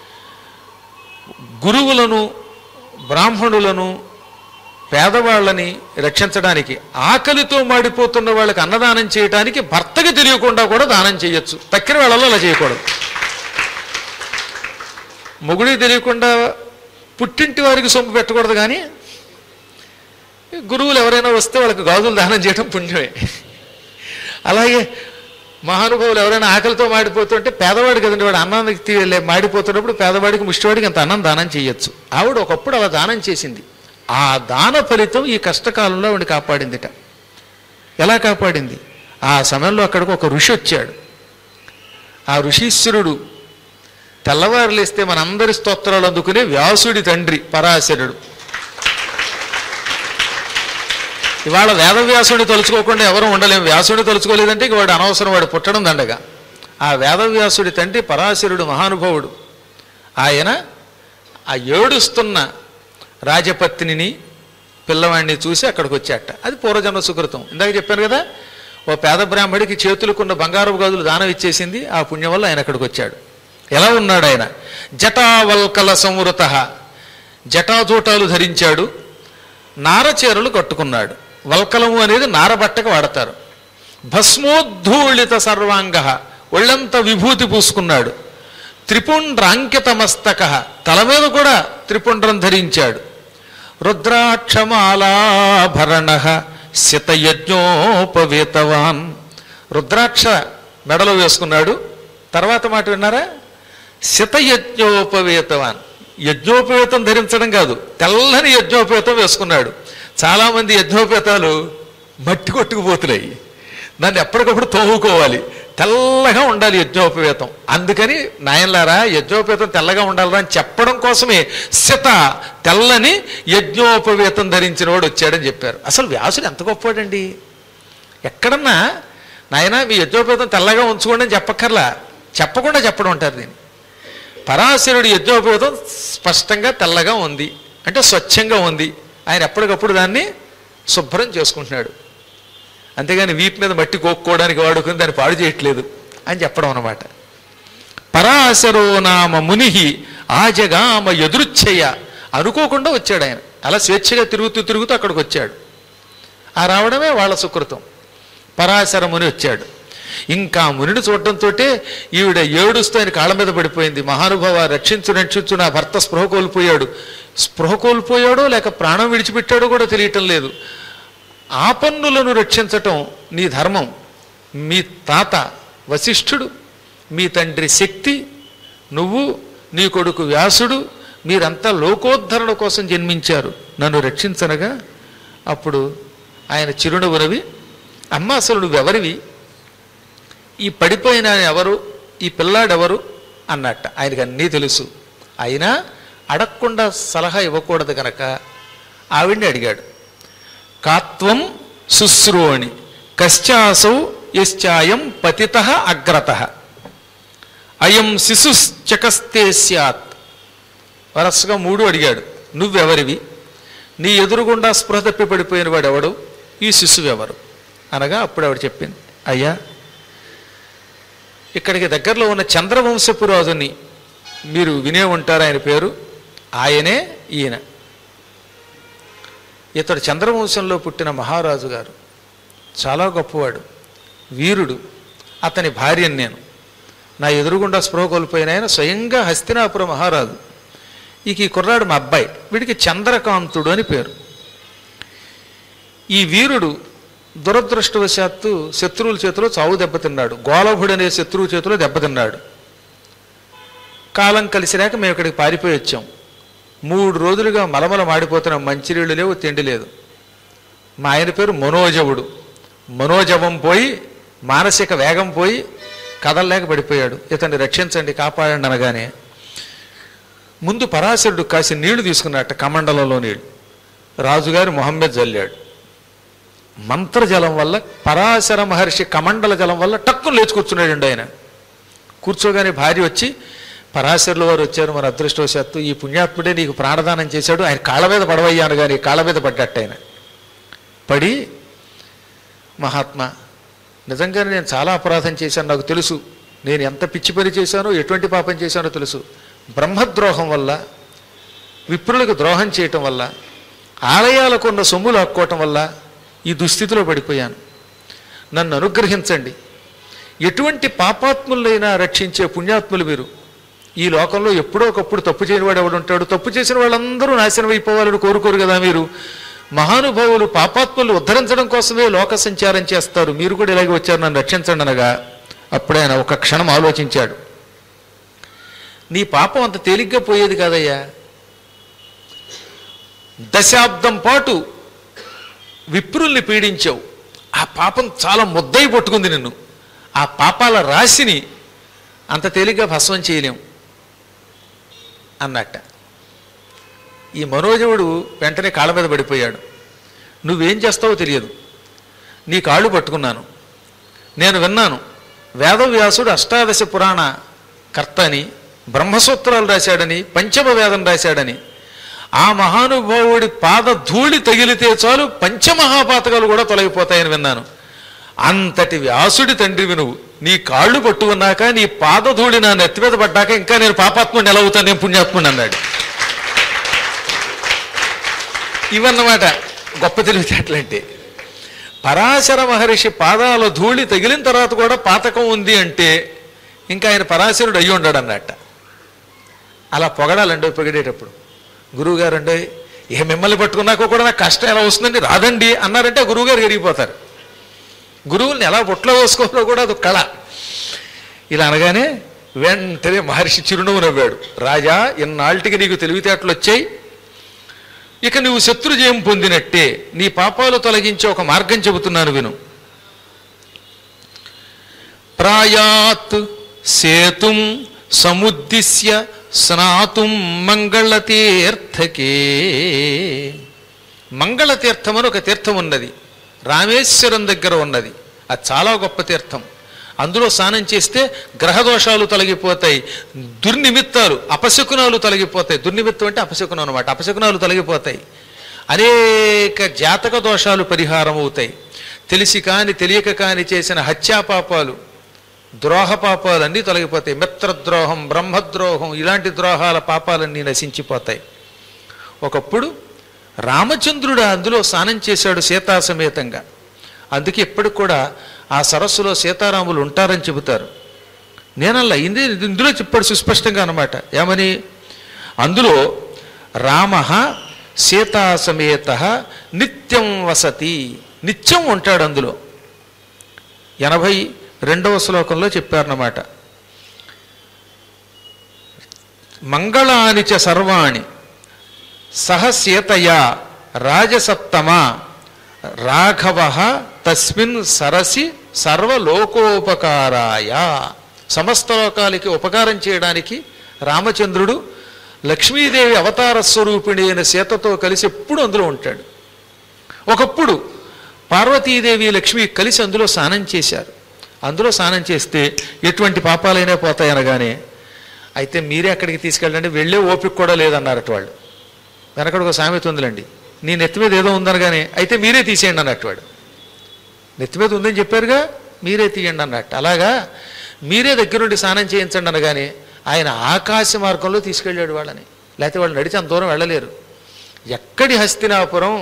గురువులను బ్రాహ్మణులను పేదవాళ్ళని రక్షించడానికి ఆకలితో మాడిపోతున్న వాళ్ళకి అన్నదానం చేయడానికి భర్తకి తెలియకుండా కూడా దానం చేయొచ్చు తక్కిన వాళ్ళలో అలా చేయకూడదు మొగుడికి తెలియకుండా పుట్టింటి వారికి సొమ్ము పెట్టకూడదు కానీ గురువులు ఎవరైనా వస్తే వాళ్ళకి గాజులు దానం చేయడం పుణ్యమే అలాగే మహానుభావులు ఎవరైనా ఆకలితో మాడిపోతుంటే పేదవాడు కదండి వాడు అన్నానికి తీ- లే- మాడిపోతున్నప్పుడు పేదవాడికి ముష్టివాడికి అంత అన్నం దానం చేయొచ్చు ఆవిడ ఒకప్పుడు అలా దానం చేసింది ఆ దాన ఫలితం ఈ కష్టకాలంలో ఆవిడ కాపాడిందిట ఎలా కాపాడింది ఆ సమయంలో అక్కడికి ఒక ఋషి వచ్చాడు ఆ ఋషీశ్వరుడు తెల్లవారు లేస్తే మనందరి స్తోత్రాలు అందుకునే వ్యాసుడి తండ్రి పరాశరుడు ఇవాళ వేదవ్యాసుడిని తలుచుకోకుండా ఎవరు ఉండలేము వ్యాసుడిని తలుచుకోలేదంటే ఇక వాడు అనవసరం వాడు పుట్టడం దండగా ఆ వేదవ్యాసుడి తండ్రి పరాశరుడు మహానుభావుడు ఆయన ఆ ఏడుస్తున్న రాజపత్నిని పిల్లవాడిని చూసి అక్కడికి వచ్చాట అది పూర్వజన్మ సుకృతం ఇందాక చెప్పాను కదా ఓ పేద బ్రాహ్మడికి చేతులకున్న బంగారపు గాజులు దానం ఇచ్చేసింది ఆ పుణ్యం వల్ల ఆయన అక్కడికి వచ్చాడు ఎలా ఉన్నాడు ఆయన జటావల్కల సంవృత జటాజూటాలు ధరించాడు నారచీరలు కట్టుకున్నాడు వల్కలము అనేది నారబట్టకు వాడతారు భస్మోద్ధూళిత సర్వాంగ ఒళ్ళంతా విభూతి పూసుకున్నాడు త్రిపుండ్రాంకిత మస్తక తల మీద కూడా త్రిపుండ్రం ధరించాడు రుద్రాక్షమాలాభరణ శతయజ్ఞోపవేతవాన్ రుద్రాక్ష మెడలో వేసుకున్నాడు తర్వాత మాట విన్నారా శతయజ్ఞోపవేతవాన్ యజ్ఞోపవేతం ధరించడం కాదు తెల్లని యజ్ఞోపవేతం వేసుకున్నాడు చాలామంది యజ్ఞోపేతాలు మట్టి కొట్టుకుపోతున్నాయి దాన్ని ఎప్పటికప్పుడు తోముకోవాలి తెల్లగా ఉండాలి యజ్ఞోపవేతం అందుకని నాయనలారా యజ్ఞోపవేతం తెల్లగా ఉండాలరా అని చెప్పడం కోసమే శత తెల్లని యజ్ఞోపవేతం ధరించిన వాడు వచ్చాడని చెప్పారు అసలు వ్యాసుడు ఎంత గొప్పవాడండి ఎక్కడన్నా నాయన మీ యజ్ఞోపేతం తెల్లగా ఉంచుకోండి అని చెప్పక్కర్లా చెప్పకుండా చెప్పడం అంటారు దీన్ని పరాశరుడి యజ్ఞోపేతం స్పష్టంగా తెల్లగా ఉంది అంటే స్వచ్ఛంగా ఉంది ఆయన ఎప్పటికప్పుడు దాన్ని శుభ్రం చేసుకుంటున్నాడు అంతేగాని వీపు మీద మట్టి కోక్కోవడానికి వాడుకుని దాన్ని పాడు చేయట్లేదు అని చెప్పడం అన్నమాట పరాశరో నామ ముని ఆజగామ ఎదురుచ్చయ్య అనుకోకుండా వచ్చాడు ఆయన అలా స్వేచ్ఛగా తిరుగుతూ తిరుగుతూ అక్కడికి వచ్చాడు ఆ రావడమే వాళ్ళ సుకృతం పరాశర ముని వచ్చాడు ఇంకా మునిని చూడటంతో ఈవిడ ఏడుస్తూ ఆయన కాళ్ళ మీద పడిపోయింది మహానుభావ రక్షించు రక్షించు నా భర్త స్పృహ కోల్పోయాడు స్పృహ కోల్పోయాడో లేక ప్రాణం విడిచిపెట్టాడో కూడా తెలియటం లేదు ఆపన్నులను రక్షించటం నీ ధర్మం మీ తాత వశిష్ఠుడు మీ తండ్రి శక్తి నువ్వు నీ కొడుకు వ్యాసుడు మీరంతా లోకోద్ధరణ కోసం జన్మించారు నన్ను రక్షించనగా అప్పుడు ఆయన చిరునవ్వునవి అమ్మ అసలు నువ్వెవరివి ఈ పడిపోయిన ఆయన ఎవరు ఈ పిల్లాడెవరు అన్నట్ట ఆయనకి అన్నీ తెలుసు అయినా అడగకుండా సలహా ఇవ్వకూడదు గనక ఆవిడ్ని అడిగాడు కాత్వం శుశ్రోణి కశ్చాసౌ యశ్చాయం పతిత అగ్రత అయం శిశుశ్చకస్తే స్యాత్ వరసగా మూడు అడిగాడు నువ్వెవరివి నీ ఎదురుగుండా స్పృహ తప్పి పడిపోయిన వాడు ఎవడు ఈ శిశువు ఎవరు అనగా అప్పుడు ఆవిడ చెప్పింది అయ్యా ఇక్కడికి దగ్గరలో ఉన్న చంద్రవంశపు రాజుని మీరు వినే ఉంటారు ఆయన పేరు ఆయనే ఈయన ఇతడు చంద్రవంశంలో పుట్టిన మహారాజు గారు చాలా గొప్పవాడు వీరుడు అతని భార్యను నేను నా ఎదురుగుండా స్పృహ కోల్పోయిన ఆయన స్వయంగా హస్తినాపుర మహారాజు ఇక ఈ కుర్రాడు మా అబ్బాయి వీడికి చంద్రకాంతుడు అని పేరు ఈ వీరుడు దురదృష్టవశాత్తు శత్రువుల చేతిలో చావు దెబ్బతిన్నాడు గోలభుడు అనే శత్రువు చేతిలో దెబ్బతిన్నాడు కాలం కలిసిరాక మేము ఇక్కడికి పారిపోయి వచ్చాం మూడు రోజులుగా మలమల మాడిపోతున్నాం మంచినీళ్ళు లేవు తిండి లేదు మా ఆయన పేరు మనోజవుడు మనోజవం పోయి మానసిక వేగం పోయి కదలలేక పడిపోయాడు ఇతన్ని రక్షించండి కాపాడండి అనగానే ముందు పరాశరుడు కాసి నీళ్లు తీసుకున్నట్ట కమండలంలో నీళ్లు రాజుగారి మొహమ్మద్ జల్లాడు మంత్రజలం వల్ల పరాశర మహర్షి కమండల జలం వల్ల టక్కున లేచి కూర్చున్నాడండి ఆయన కూర్చోగానే భార్య వచ్చి పరాశరుల వారు వచ్చారు మన అదృష్టవశాత్తు ఈ పుణ్యాత్ముడే నీకు ప్రాణదానం చేశాడు ఆయన కాళ్ళ మీద పడవయ్యాను కానీ కాళ్ళ మీద పడ్డట్టు ఆయన పడి మహాత్మా నిజంగానే నేను చాలా అపరాధం చేశాను నాకు తెలుసు నేను ఎంత పిచ్చి పని చేశానో ఎటువంటి పాపం చేశానో తెలుసు బ్రహ్మద్రోహం వల్ల విప్రులకు ద్రోహం చేయటం వల్ల ఆలయాలకు ఉన్న సొమ్ములు హక్కోవటం వల్ల ఈ దుస్థితిలో పడిపోయాను నన్ను అనుగ్రహించండి ఎటువంటి పాపాత్ములైనా రక్షించే పుణ్యాత్ములు మీరు ఈ లోకంలో ఎప్పుడో ఒకప్పుడు తప్పు చేయని వాడు ఎవడు ఉంటాడు తప్పు చేసిన వాళ్ళందరూ నాశనం అయిపోవాలని కోరుకోరు కదా మీరు మహానుభావులు పాపాత్ములు ఉద్ధరించడం కోసమే లోక సంచారం చేస్తారు మీరు కూడా ఇలాగే వచ్చారు నన్ను రక్షించండి అనగా అప్పుడే ఆయన ఒక క్షణం ఆలోచించాడు నీ పాపం అంత తేలిగ్గా పోయేది కాదయ్యా దశాబ్దం పాటు విప్రుల్ని పీడించావు ఆ పాపం చాలా ముద్దయి పట్టుకుంది నిన్ను ఆ పాపాల రాశిని అంత తేలిగ్గా భస్మం చేయలేం అన్నట్ట ఈ మనోజవుడు వెంటనే కాళ్ళ మీద పడిపోయాడు నువ్వేం చేస్తావో తెలియదు నీ కాళ్ళు పట్టుకున్నాను నేను విన్నాను వేదవ్యాసుడు అష్టాదశ పురాణ కర్త అని బ్రహ్మసూత్రాలు రాశాడని పంచమ వేదం రాశాడని ఆ మహానుభావుడి పాద ధూళి తగిలితే చాలు పంచమహాపాతకాలు కూడా తొలగిపోతాయని విన్నాను అంతటి వ్యాసుడి తండ్రివి నువ్వు నీ కాళ్ళు పట్టుకున్నాక నీ పాదధూళి నా నెత్తి మీద పడ్డాక ఇంకా నేను పాపాత్ముడిని ఎలా అవుతాను నేను పుణ్యాత్ముడిని అన్నాడు ఇవన్నమాట గొప్ప తెలివితేటలంటే పరాశర మహర్షి పాదాల ధూళి తగిలిన తర్వాత కూడా పాతకం ఉంది అంటే ఇంకా ఆయన పరాశరుడు అయ్యి ఉన్నాడు అన్నట్ట అలా పొగడాలండి పొగిడేటప్పుడు గురువుగారు అండి ఏ మిమ్మల్ని పట్టుకున్నాక కూడా నాకు కష్టం ఎలా వస్తుందండి రాదండి అన్నారంటే ఆ గురువుగారు ఎరిగిపోతారు గురువుల్ని ఎలా బుట్టలో వేసుకోవాలో కూడా అది కళ ఇలా అనగానే వెంటనే మహర్షి చిరునవ్వు నవ్వాడు రాజా ఇన్నాళ్ళకి నీకు తెలివితేటలు వచ్చాయి ఇక నువ్వు శత్రుజయం పొందినట్టే నీ పాపాలు తొలగించే ఒక మార్గం చెబుతున్నాను విను ప్రాయాత్ సేతుం సముద్దిశ్య స్నాతుం మంగళతీర్థకే మంగళతీర్థం అని ఒక తీర్థం ఉన్నది రామేశ్వరం దగ్గర ఉన్నది అది చాలా గొప్ప తీర్థం అందులో స్నానం చేస్తే గ్రహదోషాలు తొలగిపోతాయి దుర్నిమిత్తాలు అపశకునాలు తొలగిపోతాయి దుర్నిమిత్తం అంటే అపశకునం అనమాట అపశకునాలు తొలగిపోతాయి అనేక జాతక దోషాలు పరిహారం అవుతాయి తెలిసి కాని తెలియక కాని చేసిన హత్యాపాపాలు ద్రోహ పాపాలు అన్నీ తొలగిపోతాయి మిత్రద్రోహం బ్రహ్మద్రోహం ఇలాంటి ద్రోహాల పాపాలన్నీ నశించిపోతాయి ఒకప్పుడు రామచంద్రుడు అందులో స్నానం చేశాడు సీతా సమేతంగా అందుకే ఇప్పటికి కూడా ఆ సరస్సులో సీతారాములు ఉంటారని చెబుతారు నేనల్లా ఇంది ఇందులో చెప్పాడు సుస్పష్టంగా అనమాట ఏమని అందులో రామ సీతా సమేత నిత్యం వసతి నిత్యం ఉంటాడు అందులో ఎనభై రెండవ శ్లోకంలో చెప్పారన్నమాట మంగళాని చ సర్వాణి సహ సీతయా రాజసప్తమ రాఘవ తస్మిన్ సరసి సర్వలోకోపకారాయ సమస్త లోకాలకి ఉపకారం చేయడానికి రామచంద్రుడు లక్ష్మీదేవి అవతార స్వరూపిణి అయిన సీతతో కలిసి ఎప్పుడు అందులో ఉంటాడు ఒకప్పుడు పార్వతీదేవి లక్ష్మి కలిసి అందులో స్నానం చేశారు అందులో స్నానం చేస్తే ఎటువంటి పాపాలైనా పోతాయనగానే అయితే మీరే అక్కడికి తీసుకెళ్ళండి వెళ్ళే ఓపిక కూడా లేదన్నారట వాళ్ళు వెనకడు ఒక సామెత ఉందిలండి నీ నెత్తి మీద ఏదో ఉందనగానే అయితే మీరే తీసేయండి అన్నట్టు వాడు నెత్తి మీద ఉందని చెప్పారుగా మీరే తీయండి అన్నట్టు అలాగా మీరే దగ్గరుండి స్నానం చేయించండి అనగానే ఆయన ఆకాశ మార్గంలో తీసుకెళ్ళాడు వాళ్ళని లేకపోతే వాళ్ళు నడిచి అంత దూరం వెళ్ళలేరు ఎక్కడి హస్తినాపురం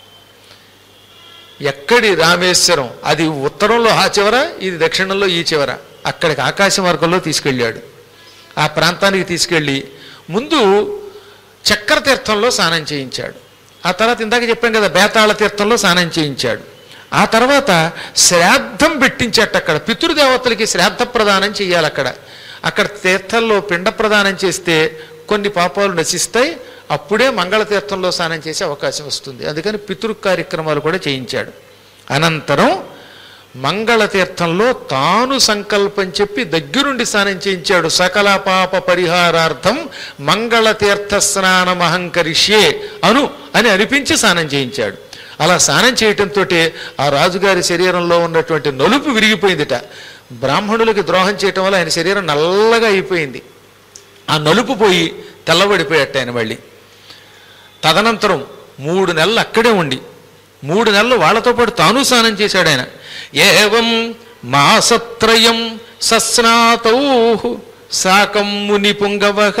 ఎక్కడి రామేశ్వరం అది ఉత్తరంలో ఆ చివర ఇది దక్షిణంలో ఈ చివర అక్కడికి ఆకాశ మార్గంలో తీసుకెళ్ళాడు ఆ ప్రాంతానికి తీసుకెళ్ళి ముందు చక్ర తీర్థంలో స్నానం చేయించాడు ఆ తర్వాత ఇందాక చెప్పాం కదా బేతాళ తీర్థంలో స్నానం చేయించాడు ఆ తర్వాత శ్రాద్ధం పెట్టించట అక్కడ పితృదేవతలకి శ్రాద్ధ ప్రదానం చేయాలి అక్కడ అక్కడ తీర్థంలో పిండ ప్రదానం చేస్తే కొన్ని పాపాలు నశిస్తాయి అప్పుడే మంగళ తీర్థంలో స్నానం చేసే అవకాశం వస్తుంది అందుకని పితృ కార్యక్రమాలు కూడా చేయించాడు అనంతరం మంగళ తీర్థంలో తాను సంకల్పం చెప్పి దగ్గరుండి స్నానం చేయించాడు సకల పాప పరిహారార్థం మంగళ తీర్థ స్నానమహంకరిష్యే అను అని అనిపించి స్నానం చేయించాడు అలా స్నానం చేయటంతో ఆ రాజుగారి శరీరంలో ఉన్నటువంటి నలుపు విరిగిపోయిందిట బ్రాహ్మణులకి ద్రోహం చేయటం వల్ల ఆయన శరీరం నల్లగా అయిపోయింది ఆ నలుపు పోయి తెల్లబడిపోయట ఆయన మళ్ళీ తదనంతరం మూడు నెలలు అక్కడే ఉండి మూడు నెలలు వాళ్ళతో పాటు తాను స్నానం చేశాడు ఆయన ఏవం మాసత్రయం సస్నాతౌ సాకం ముని పుంగవః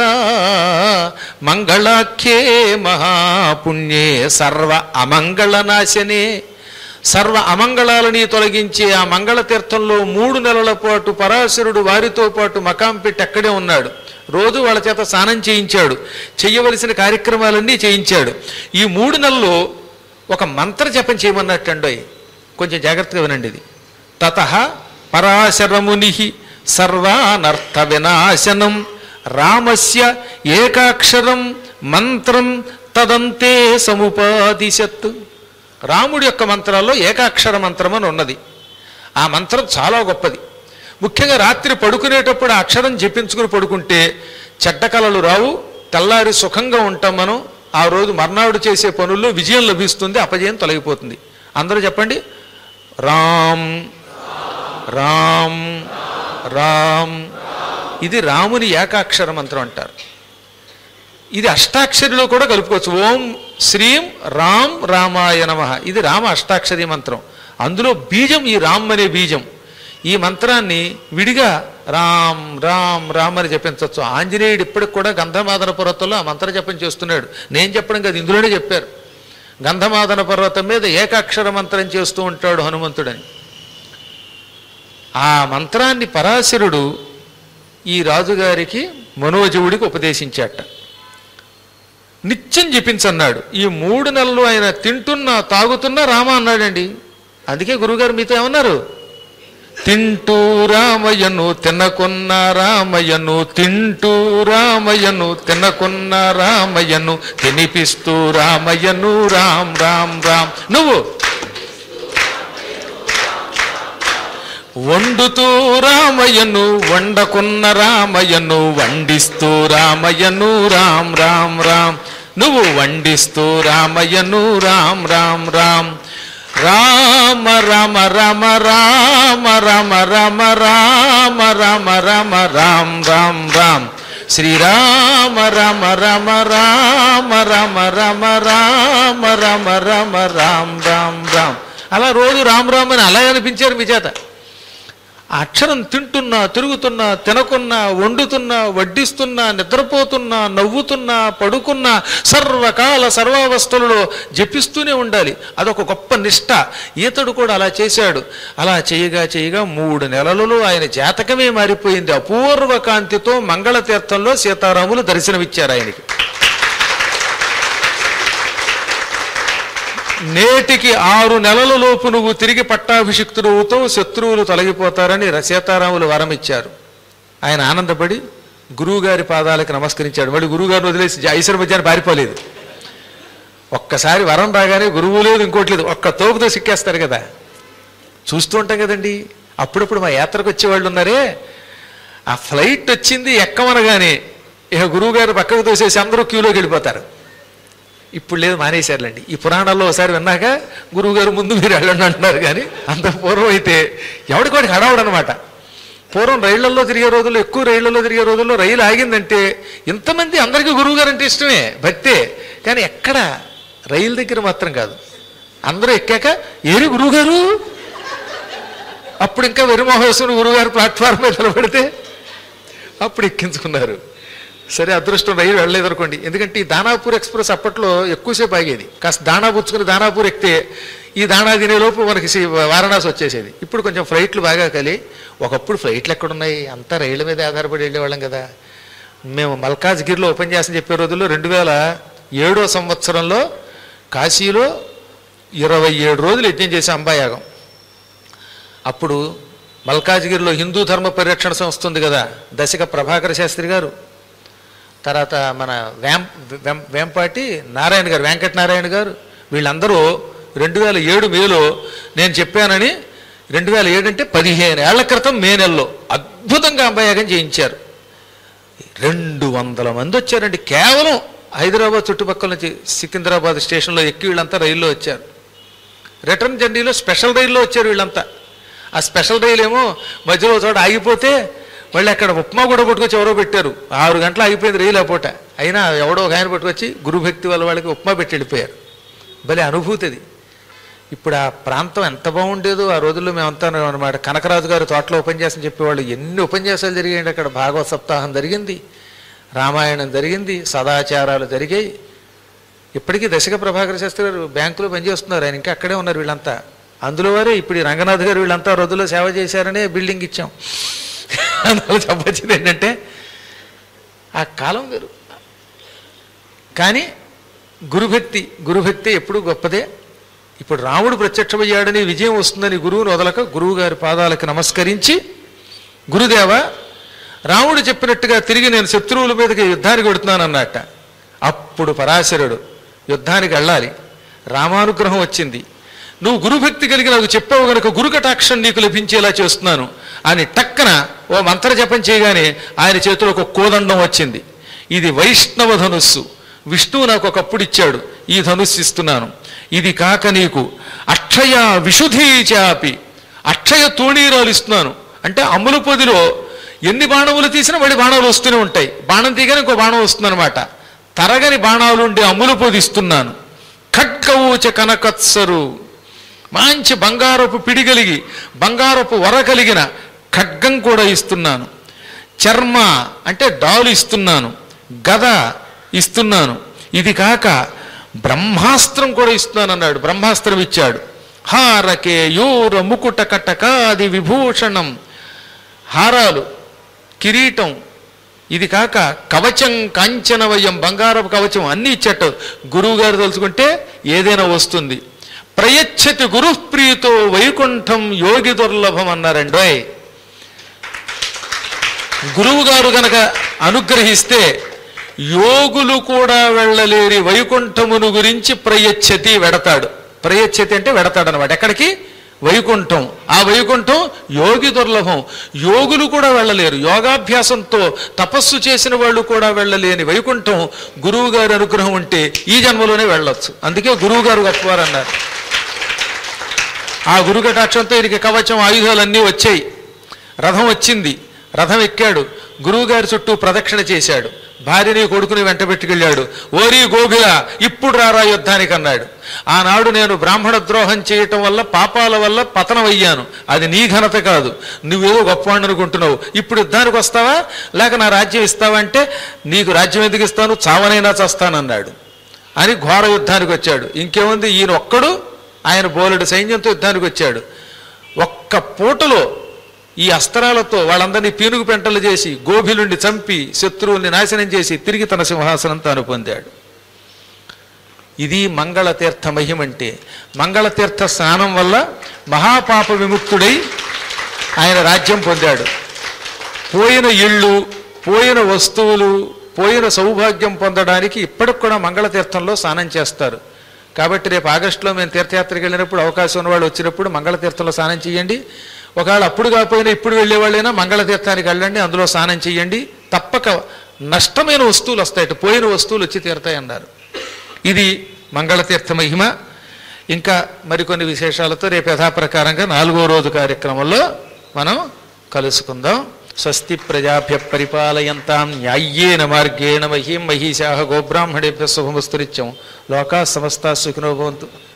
మంగళాఖ్యే మహాపుణ్యే సర్వ అమంగళనాశనే సర్వ అమంగళాలని తొలగించే ఆ మంగళ తీర్థంలో మూడు నెలల పాటు పరాశరుడు వారితో పాటు మకాం పెట్టి అక్కడే ఉన్నాడు రోజు వాళ్ళ చేత స్నానం చేయించాడు చెయ్యవలసిన కార్యక్రమాలన్నీ చేయించాడు ఈ మూడు నెలల్లో ఒక మంత్ర జపం చేయమన్నట్టండోయ్ కొంచెం జాగ్రత్తగా వినండి ఇది తత పరాశరముని సర్వానర్థ వినాశనం రామస్య ఏకాక్షరం మంత్రం తదంతే సముపాదిశత్ రాముడి యొక్క మంత్రాల్లో ఏకాక్షర మంత్రం అని ఉన్నది ఆ మంత్రం చాలా గొప్పది ముఖ్యంగా రాత్రి పడుకునేటప్పుడు ఆ అక్షరం జపించుకుని పడుకుంటే చెడ్డ కళలు రావు తెల్లారి సుఖంగా ఉంటాం మనం ఆ రోజు మర్నాడు చేసే పనుల్లో విజయం లభిస్తుంది అపజయం తొలగిపోతుంది అందరూ చెప్పండి రామ్ రామ్ రామ్ ఇది రాముని ఏకాక్షర మంత్రం అంటారు ఇది అష్టాక్షరిలో కూడా కలుపుకోవచ్చు ఓం శ్రీం రామ్ రామాయ నమ ఇది రామ అష్టాక్షరి మంత్రం అందులో బీజం ఈ రామ్ అనే బీజం ఈ మంత్రాన్ని విడిగా రామ్ రామ్ రామ్ అని జపించవచ్చు ఆంజనేయుడు ఇప్పటికి కూడా గంధమాదన పర్వతంలో ఆ మంత్ర జపం చేస్తున్నాడు నేను చెప్పడం కాదు ఇందులోనే చెప్పారు గంధమాదన పర్వతం మీద ఏకాక్షర మంత్రం చేస్తూ ఉంటాడు హనుమంతుడని ఆ మంత్రాన్ని పరాశరుడు ఈ రాజుగారికి మనోజవుడికి ఉపదేశించాట నిత్యం జపించన్నాడు ఈ మూడు నెలలు ఆయన తింటున్నా తాగుతున్నా రామ అన్నాడండి అందుకే గురుగారు మీతో ఏమన్నారు తింటూ రామయ్యను తినకున్న రామయ్యను తింటూ రామయ్యను తినకున్న రామయ్యను తినిపిస్తూ రామయ్యను రామ్ రామ్ రామ్ నువ్వు వండుతూ రామయ్యను వండకున్న రామయ్యను వండిస్తూ రామయ్యను రామ్ రామ్ రామ్ నువ్వు వండిస్తూ రామయ్యను రామ్ రామ్ రామ్ రామ రామ రామ రామ రామ రామ రామ రామ రామ రామ్ రామ్ రామ్ శ్రీరామ రామ రామ రామ రామ రామ రామ రామ రామ రామ్ రామ్ రామ్ అలా రోజు రామ్ రామ్ అని అలా అనిపించారు మీ చేత ఆ అక్షరం తింటున్నా తిరుగుతున్నా తినకున్నా వండుతున్నా వడ్డిస్తున్నా నిద్రపోతున్నా నవ్వుతున్నా పడుకున్నా సర్వకాల సర్వావస్థలలో జపిస్తూనే ఉండాలి అదొక గొప్ప నిష్ట ఈతడు కూడా అలా చేశాడు అలా చేయగా చేయగా మూడు నెలలలో ఆయన జాతకమే మారిపోయింది అపూర్వ కాంతితో మంగళతీర్థంలో సీతారాములు దర్శనమిచ్చారు ఆయనకి నేటికి ఆరు నెలల లోపు నువ్వు తిరిగి పట్టాభిషిక్తుడుతో శత్రువులు తొలగిపోతారని ర- సీతారాములు వరం ఇచ్చారు ఆయన ఆనందపడి గురువుగారి పాదాలకు నమస్కరించాడు మళ్ళీ గురువుగారిని వదిలేసి ఐశ్వర మధ్యాన్ని పారిపోలేదు ఒక్కసారి వరం రాగానే గురువు లేదు ఇంకోటి లేదు ఒక్క తోపుతో సిక్కేస్తారు కదా చూస్తూ ఉంటాం కదండి అప్పుడప్పుడు మా యాత్రకు వచ్చేవాళ్ళు ఉన్నారే ఆ ఫ్లైట్ వచ్చింది ఎక్కమనగానే ఇక గురువు గారు పక్కకు తోసేసి అందరూ క్యూలోకి వెళ్ళిపోతారు ఇప్పుడు లేదు మానేశారులేండి ఈ పురాణాల్లో ఒకసారి విన్నాక గురువు గారు ముందు మీరు వెళ్ళండి అంటున్నారు కానీ అంత పూర్వం అయితే ఎవడికి వాడికి హడావుడు అనమాట పూర్వం రైళ్లలో తిరిగే రోజుల్లో ఎక్కువ రైళ్లలో తిరిగే రోజుల్లో రైలు ఆగిందంటే ఇంతమంది అందరికీ గురువు గారు అంటే ఇష్టమే భక్తే కానీ ఎక్కడ రైలు దగ్గర మాత్రం కాదు అందరూ ఎక్కాక ఏరి గురువు గారు అప్పుడు ఇంకా వెరిమోహేశ్వరుడు గురువుగారు ప్లాట్ఫామ్ మీద నిలబడితే అప్పుడు ఎక్కించుకున్నారు సరే అదృష్టం రైలు వెళ్ళలేదు అనుకోండి ఎందుకంటే ఈ దానాపూర్ ఎక్స్ప్రెస్ అప్పట్లో ఎక్కువసేపు ఆగేది కాస్త దానా పుచ్చుకుని దానాపూర్ ఎక్కితే ఈ దానా తినేలోపు మనకి సి- వారణాసి వచ్చేసేది ఇప్పుడు కొంచెం ఫ్లైట్లు బాగా కలి ఒకప్పుడు ఫ్లైట్లు ఎక్కడున్నాయి అంతా రైళ్ళ మీద ఆధారపడి వెళ్ళేవాళ్ళం కదా మేము మల్కాజ్గిరిలో ఉపన్యాసం చెప్పే రోజుల్లో రెండు వేల ఏడో సంవత్సరంలో కాశీలో ఇరవై ఏడు రోజులు యజ్ఞం చేసే అంబాయాగం అప్పుడు మల్కాజ్గిరిలో హిందూ ధర్మ పరిరక్షణ సంస్థ ఉంది కదా దశక ప్రభాకర శాస్త్రి గారు తర్వాత మన వేం వేం- వేంపాటి నారాయణ గారు వెంకట నారాయణ గారు వీళ్ళందరూ రెండు వేల ఏడు మేలో నేను చెప్పానని రెండు వేల ఏడు అంటే పదిహేను ఏళ్ల క్రితం మే నెలలో అద్భుతంగా అంబయాగం చేయించారు రెండు వందల మంది వచ్చారండి కేవలం హైదరాబాద్ చుట్టుపక్కల నుంచి సికింద్రాబాద్ స్టేషన్లో ఎక్కి వీళ్ళంతా రైల్లో వచ్చారు రిటర్న్ జర్నీలో స్పెషల్ రైల్లో వచ్చారు వీళ్ళంతా ఆ స్పెషల్ రైలు ఏమో మధ్యలో ఒక చోట ఆగిపోతే మళ్ళీ అక్కడ ఉప్మా కూడా పట్టుకొచ్చి ఎవరో పెట్టారు ఆరు గంటలు ఆగిపోయింది రైలు ఆ పూట అయినా ఎవడో ఒక ఆయన పట్టుకొచ్చి గురుభక్తి వాళ్ళ వాళ్ళకి ఉప్మా పెట్టి వెళ్ళిపోయారు భలే అనుభూతి అది ఇప్పుడు ఆ ప్రాంతం ఎంత బాగుండేదో ఆ రోజుల్లో మేమంతా అనమాట కనకరాజు గారు తోటలో ఉపన్యాసం చెప్పేవాళ్ళు ఎన్ని ఉపన్యాసాలు జరిగాయండి అక్కడ భాగవత సప్తాహం జరిగింది రామాయణం జరిగింది సదాచారాలు జరిగాయి ఇప్పటికీ దశక ప్రభాకర శాస్త్రి గారు బ్యాంకులో పనిచేస్తున్నారు ఆయన ఇంకా అక్కడే ఉన్నారు వీళ్ళంతా అందులో వారే ఇప్పుడు ఈ రంగనాథ్ గారు వీళ్ళంతా రోజుల్లో సేవ చేశారనే బిల్డింగ్ ఇచ్చాం అందులో చెప్పొచ్చింది ఏంటంటే ఆ కాలం వేరు కానీ గురుభక్తి గురుభక్తి ఎప్పుడూ గొప్పదే ఇప్పుడు రాముడు ప్రత్యక్షమయ్యాడని విజయం వస్తుందని గురువును వదలక గురువు గారి పాదాలకు నమస్కరించి గురుదేవ రాముడు చెప్పినట్టుగా తిరిగి నేను శత్రువుల మీదకి యుద్ధానికి వెడుతున్నాను అన్నట్ట అప్పుడు పరాశరుడు యుద్ధానికి వెళ్ళాలి రామానుగ్రహం వచ్చింది నువ్వు గురుభక్తి కలిగి నాకు చెప్పావు గనుక గురు కటాక్షం నీకు లభించేలా చేస్తున్నాను అని టక్కన ఓ మంత్ర జపం చేయగానే ఆయన చేతిలో ఒక కోదండం వచ్చింది ఇది వైష్ణవ ధనుస్సు విష్ణువు నాకు ఒకప్పుడు ఇచ్చాడు ఈ ధనుస్సు ఇస్తున్నాను ఇది కాక నీకు అక్షయ విశుధి చాపి అక్షయ తూణీరాలు ఇస్తున్నాను అంటే అమ్ముల పొదిలో ఎన్ని బాణములు తీసినా మళ్ళీ బాణాలు వస్తూనే ఉంటాయి బాణం తీయగానే ఇంకో బాణం వస్తుందన్నమాట తరగని బాణాలు ఉండే అమ్ముల పొది ఇస్తున్నాను ఖడ్గవూచ కనకత్సరు మంచి బంగారపు పిడి కలిగి బంగారపు వర కలిగిన ఖడ్గం కూడా ఇస్తున్నాను చర్మ అంటే డాలు ఇస్తున్నాను గద ఇస్తున్నాను ఇది కాక బ్రహ్మాస్త్రం కూడా ఇస్తున్నాను అన్నాడు బ్రహ్మాస్త్రం ఇచ్చాడు హారకే యూర ముకుట కటకాది విభూషణం హారాలు కిరీటం ఇది కాక కవచం కాంచనవయం బంగారపు కవచం అన్ని ఇచ్చట గురువు గారు తలుచుకుంటే ఏదైనా వస్తుంది ప్రయచ్చతి గురుప్రీతో వైకుంఠం యోగి దుర్లభం అన్నారండోయ్ గురువు గారు గనక అనుగ్రహిస్తే యోగులు కూడా వెళ్ళలేని వైకుంఠమును గురించి ప్రయచ్చతి వెడతాడు ప్రయచ్చతి అంటే వెడతాడు అనమాట ఎక్కడికి వైకుంఠం ఆ వైకుంఠం యోగి దుర్లభం యోగులు కూడా వెళ్ళలేరు యోగాభ్యాసంతో తపస్సు చేసిన వాళ్ళు కూడా వెళ్ళలేని వైకుంఠం గురువు గారి అనుగ్రహం ఉంటే ఈ జన్మలోనే వెళ్ళొచ్చు అందుకే గురువు గారు గొప్పవారు అన్నారు ఆ గురుకటాక్షంతో ఈయనకి కవచం ఆయుధాలన్నీ వచ్చాయి రథం వచ్చింది రథం ఎక్కాడు గురువుగారి చుట్టూ ప్రదక్షిణ చేశాడు భార్యని కొడుకుని వెంట పెట్టుకెళ్ళాడు ఓరి గోభిల ఇప్పుడు రారా యుద్ధానికి అన్నాడు ఆనాడు నేను బ్రాహ్మణ ద్రోహం చేయటం వల్ల పాపాల వల్ల పతనం అయ్యాను అది నీ ఘనత కాదు నువ్వేదో గొప్పవాడిని అనుకుంటున్నావు ఇప్పుడు యుద్ధానికి వస్తావా లేక నా రాజ్యం ఇస్తావా అంటే నీకు రాజ్యం ఎందుకు ఇస్తాను చావనైనా చస్తానన్నాడు అని ఘోర యుద్ధానికి వచ్చాడు ఇంకేముంది ఈయన ఒక్కడు ఆయన బోలెడు సైన్యంతో యుద్ధానికి వచ్చాడు ఒక్క పూటలో ఈ అస్త్రాలతో వాళ్ళందరినీ పీనుగు పెంటలు చేసి గోభిలుండి చంపి శత్రువుల్ని నాశనం చేసి తిరిగి తన సింహాసనం తాను పొందాడు ఇది మంగళతీర్థ మహిమంటే మంగళతీర్థ స్నానం వల్ల మహాపాప విముక్తుడై ఆయన రాజ్యం పొందాడు పోయిన ఇళ్ళు పోయిన వస్తువులు పోయిన సౌభాగ్యం పొందడానికి ఇప్పటికి కూడా మంగళతీర్థంలో స్నానం చేస్తారు కాబట్టి రేపు ఆగస్టులో మేము తీర్థయాత్రకు వెళ్ళినప్పుడు అవకాశం ఉన్నవాళ్ళు వచ్చినప్పుడు మంగళతీర్థంలో స్నానం చేయండి ఒకవేళ అప్పుడు కాకపోయినా ఇప్పుడు వెళ్ళేవాళ్ళైనా మంగళతీర్థానికి వెళ్ళండి అందులో స్నానం చేయండి తప్పక నష్టమైన వస్తువులు వస్తాయట పోయిన వస్తువులు వచ్చి తీరుతాయి అన్నారు ఇది మంగళతీర్థ మహిమ ఇంకా మరికొన్ని విశేషాలతో రేపు యథాప్రకారంగా నాలుగో రోజు కార్యక్రమంలో మనం కలుసుకుందాం స్వస్తి ప్రజాభ్య పరిపాలయంతాం న్యాయ్యేన మార్గేణ మహీం మహిషా గోబ్రాహ్మణేభ్య శుభమస్తురిత్యం లోకా సమస్త సుఖినో భవంతు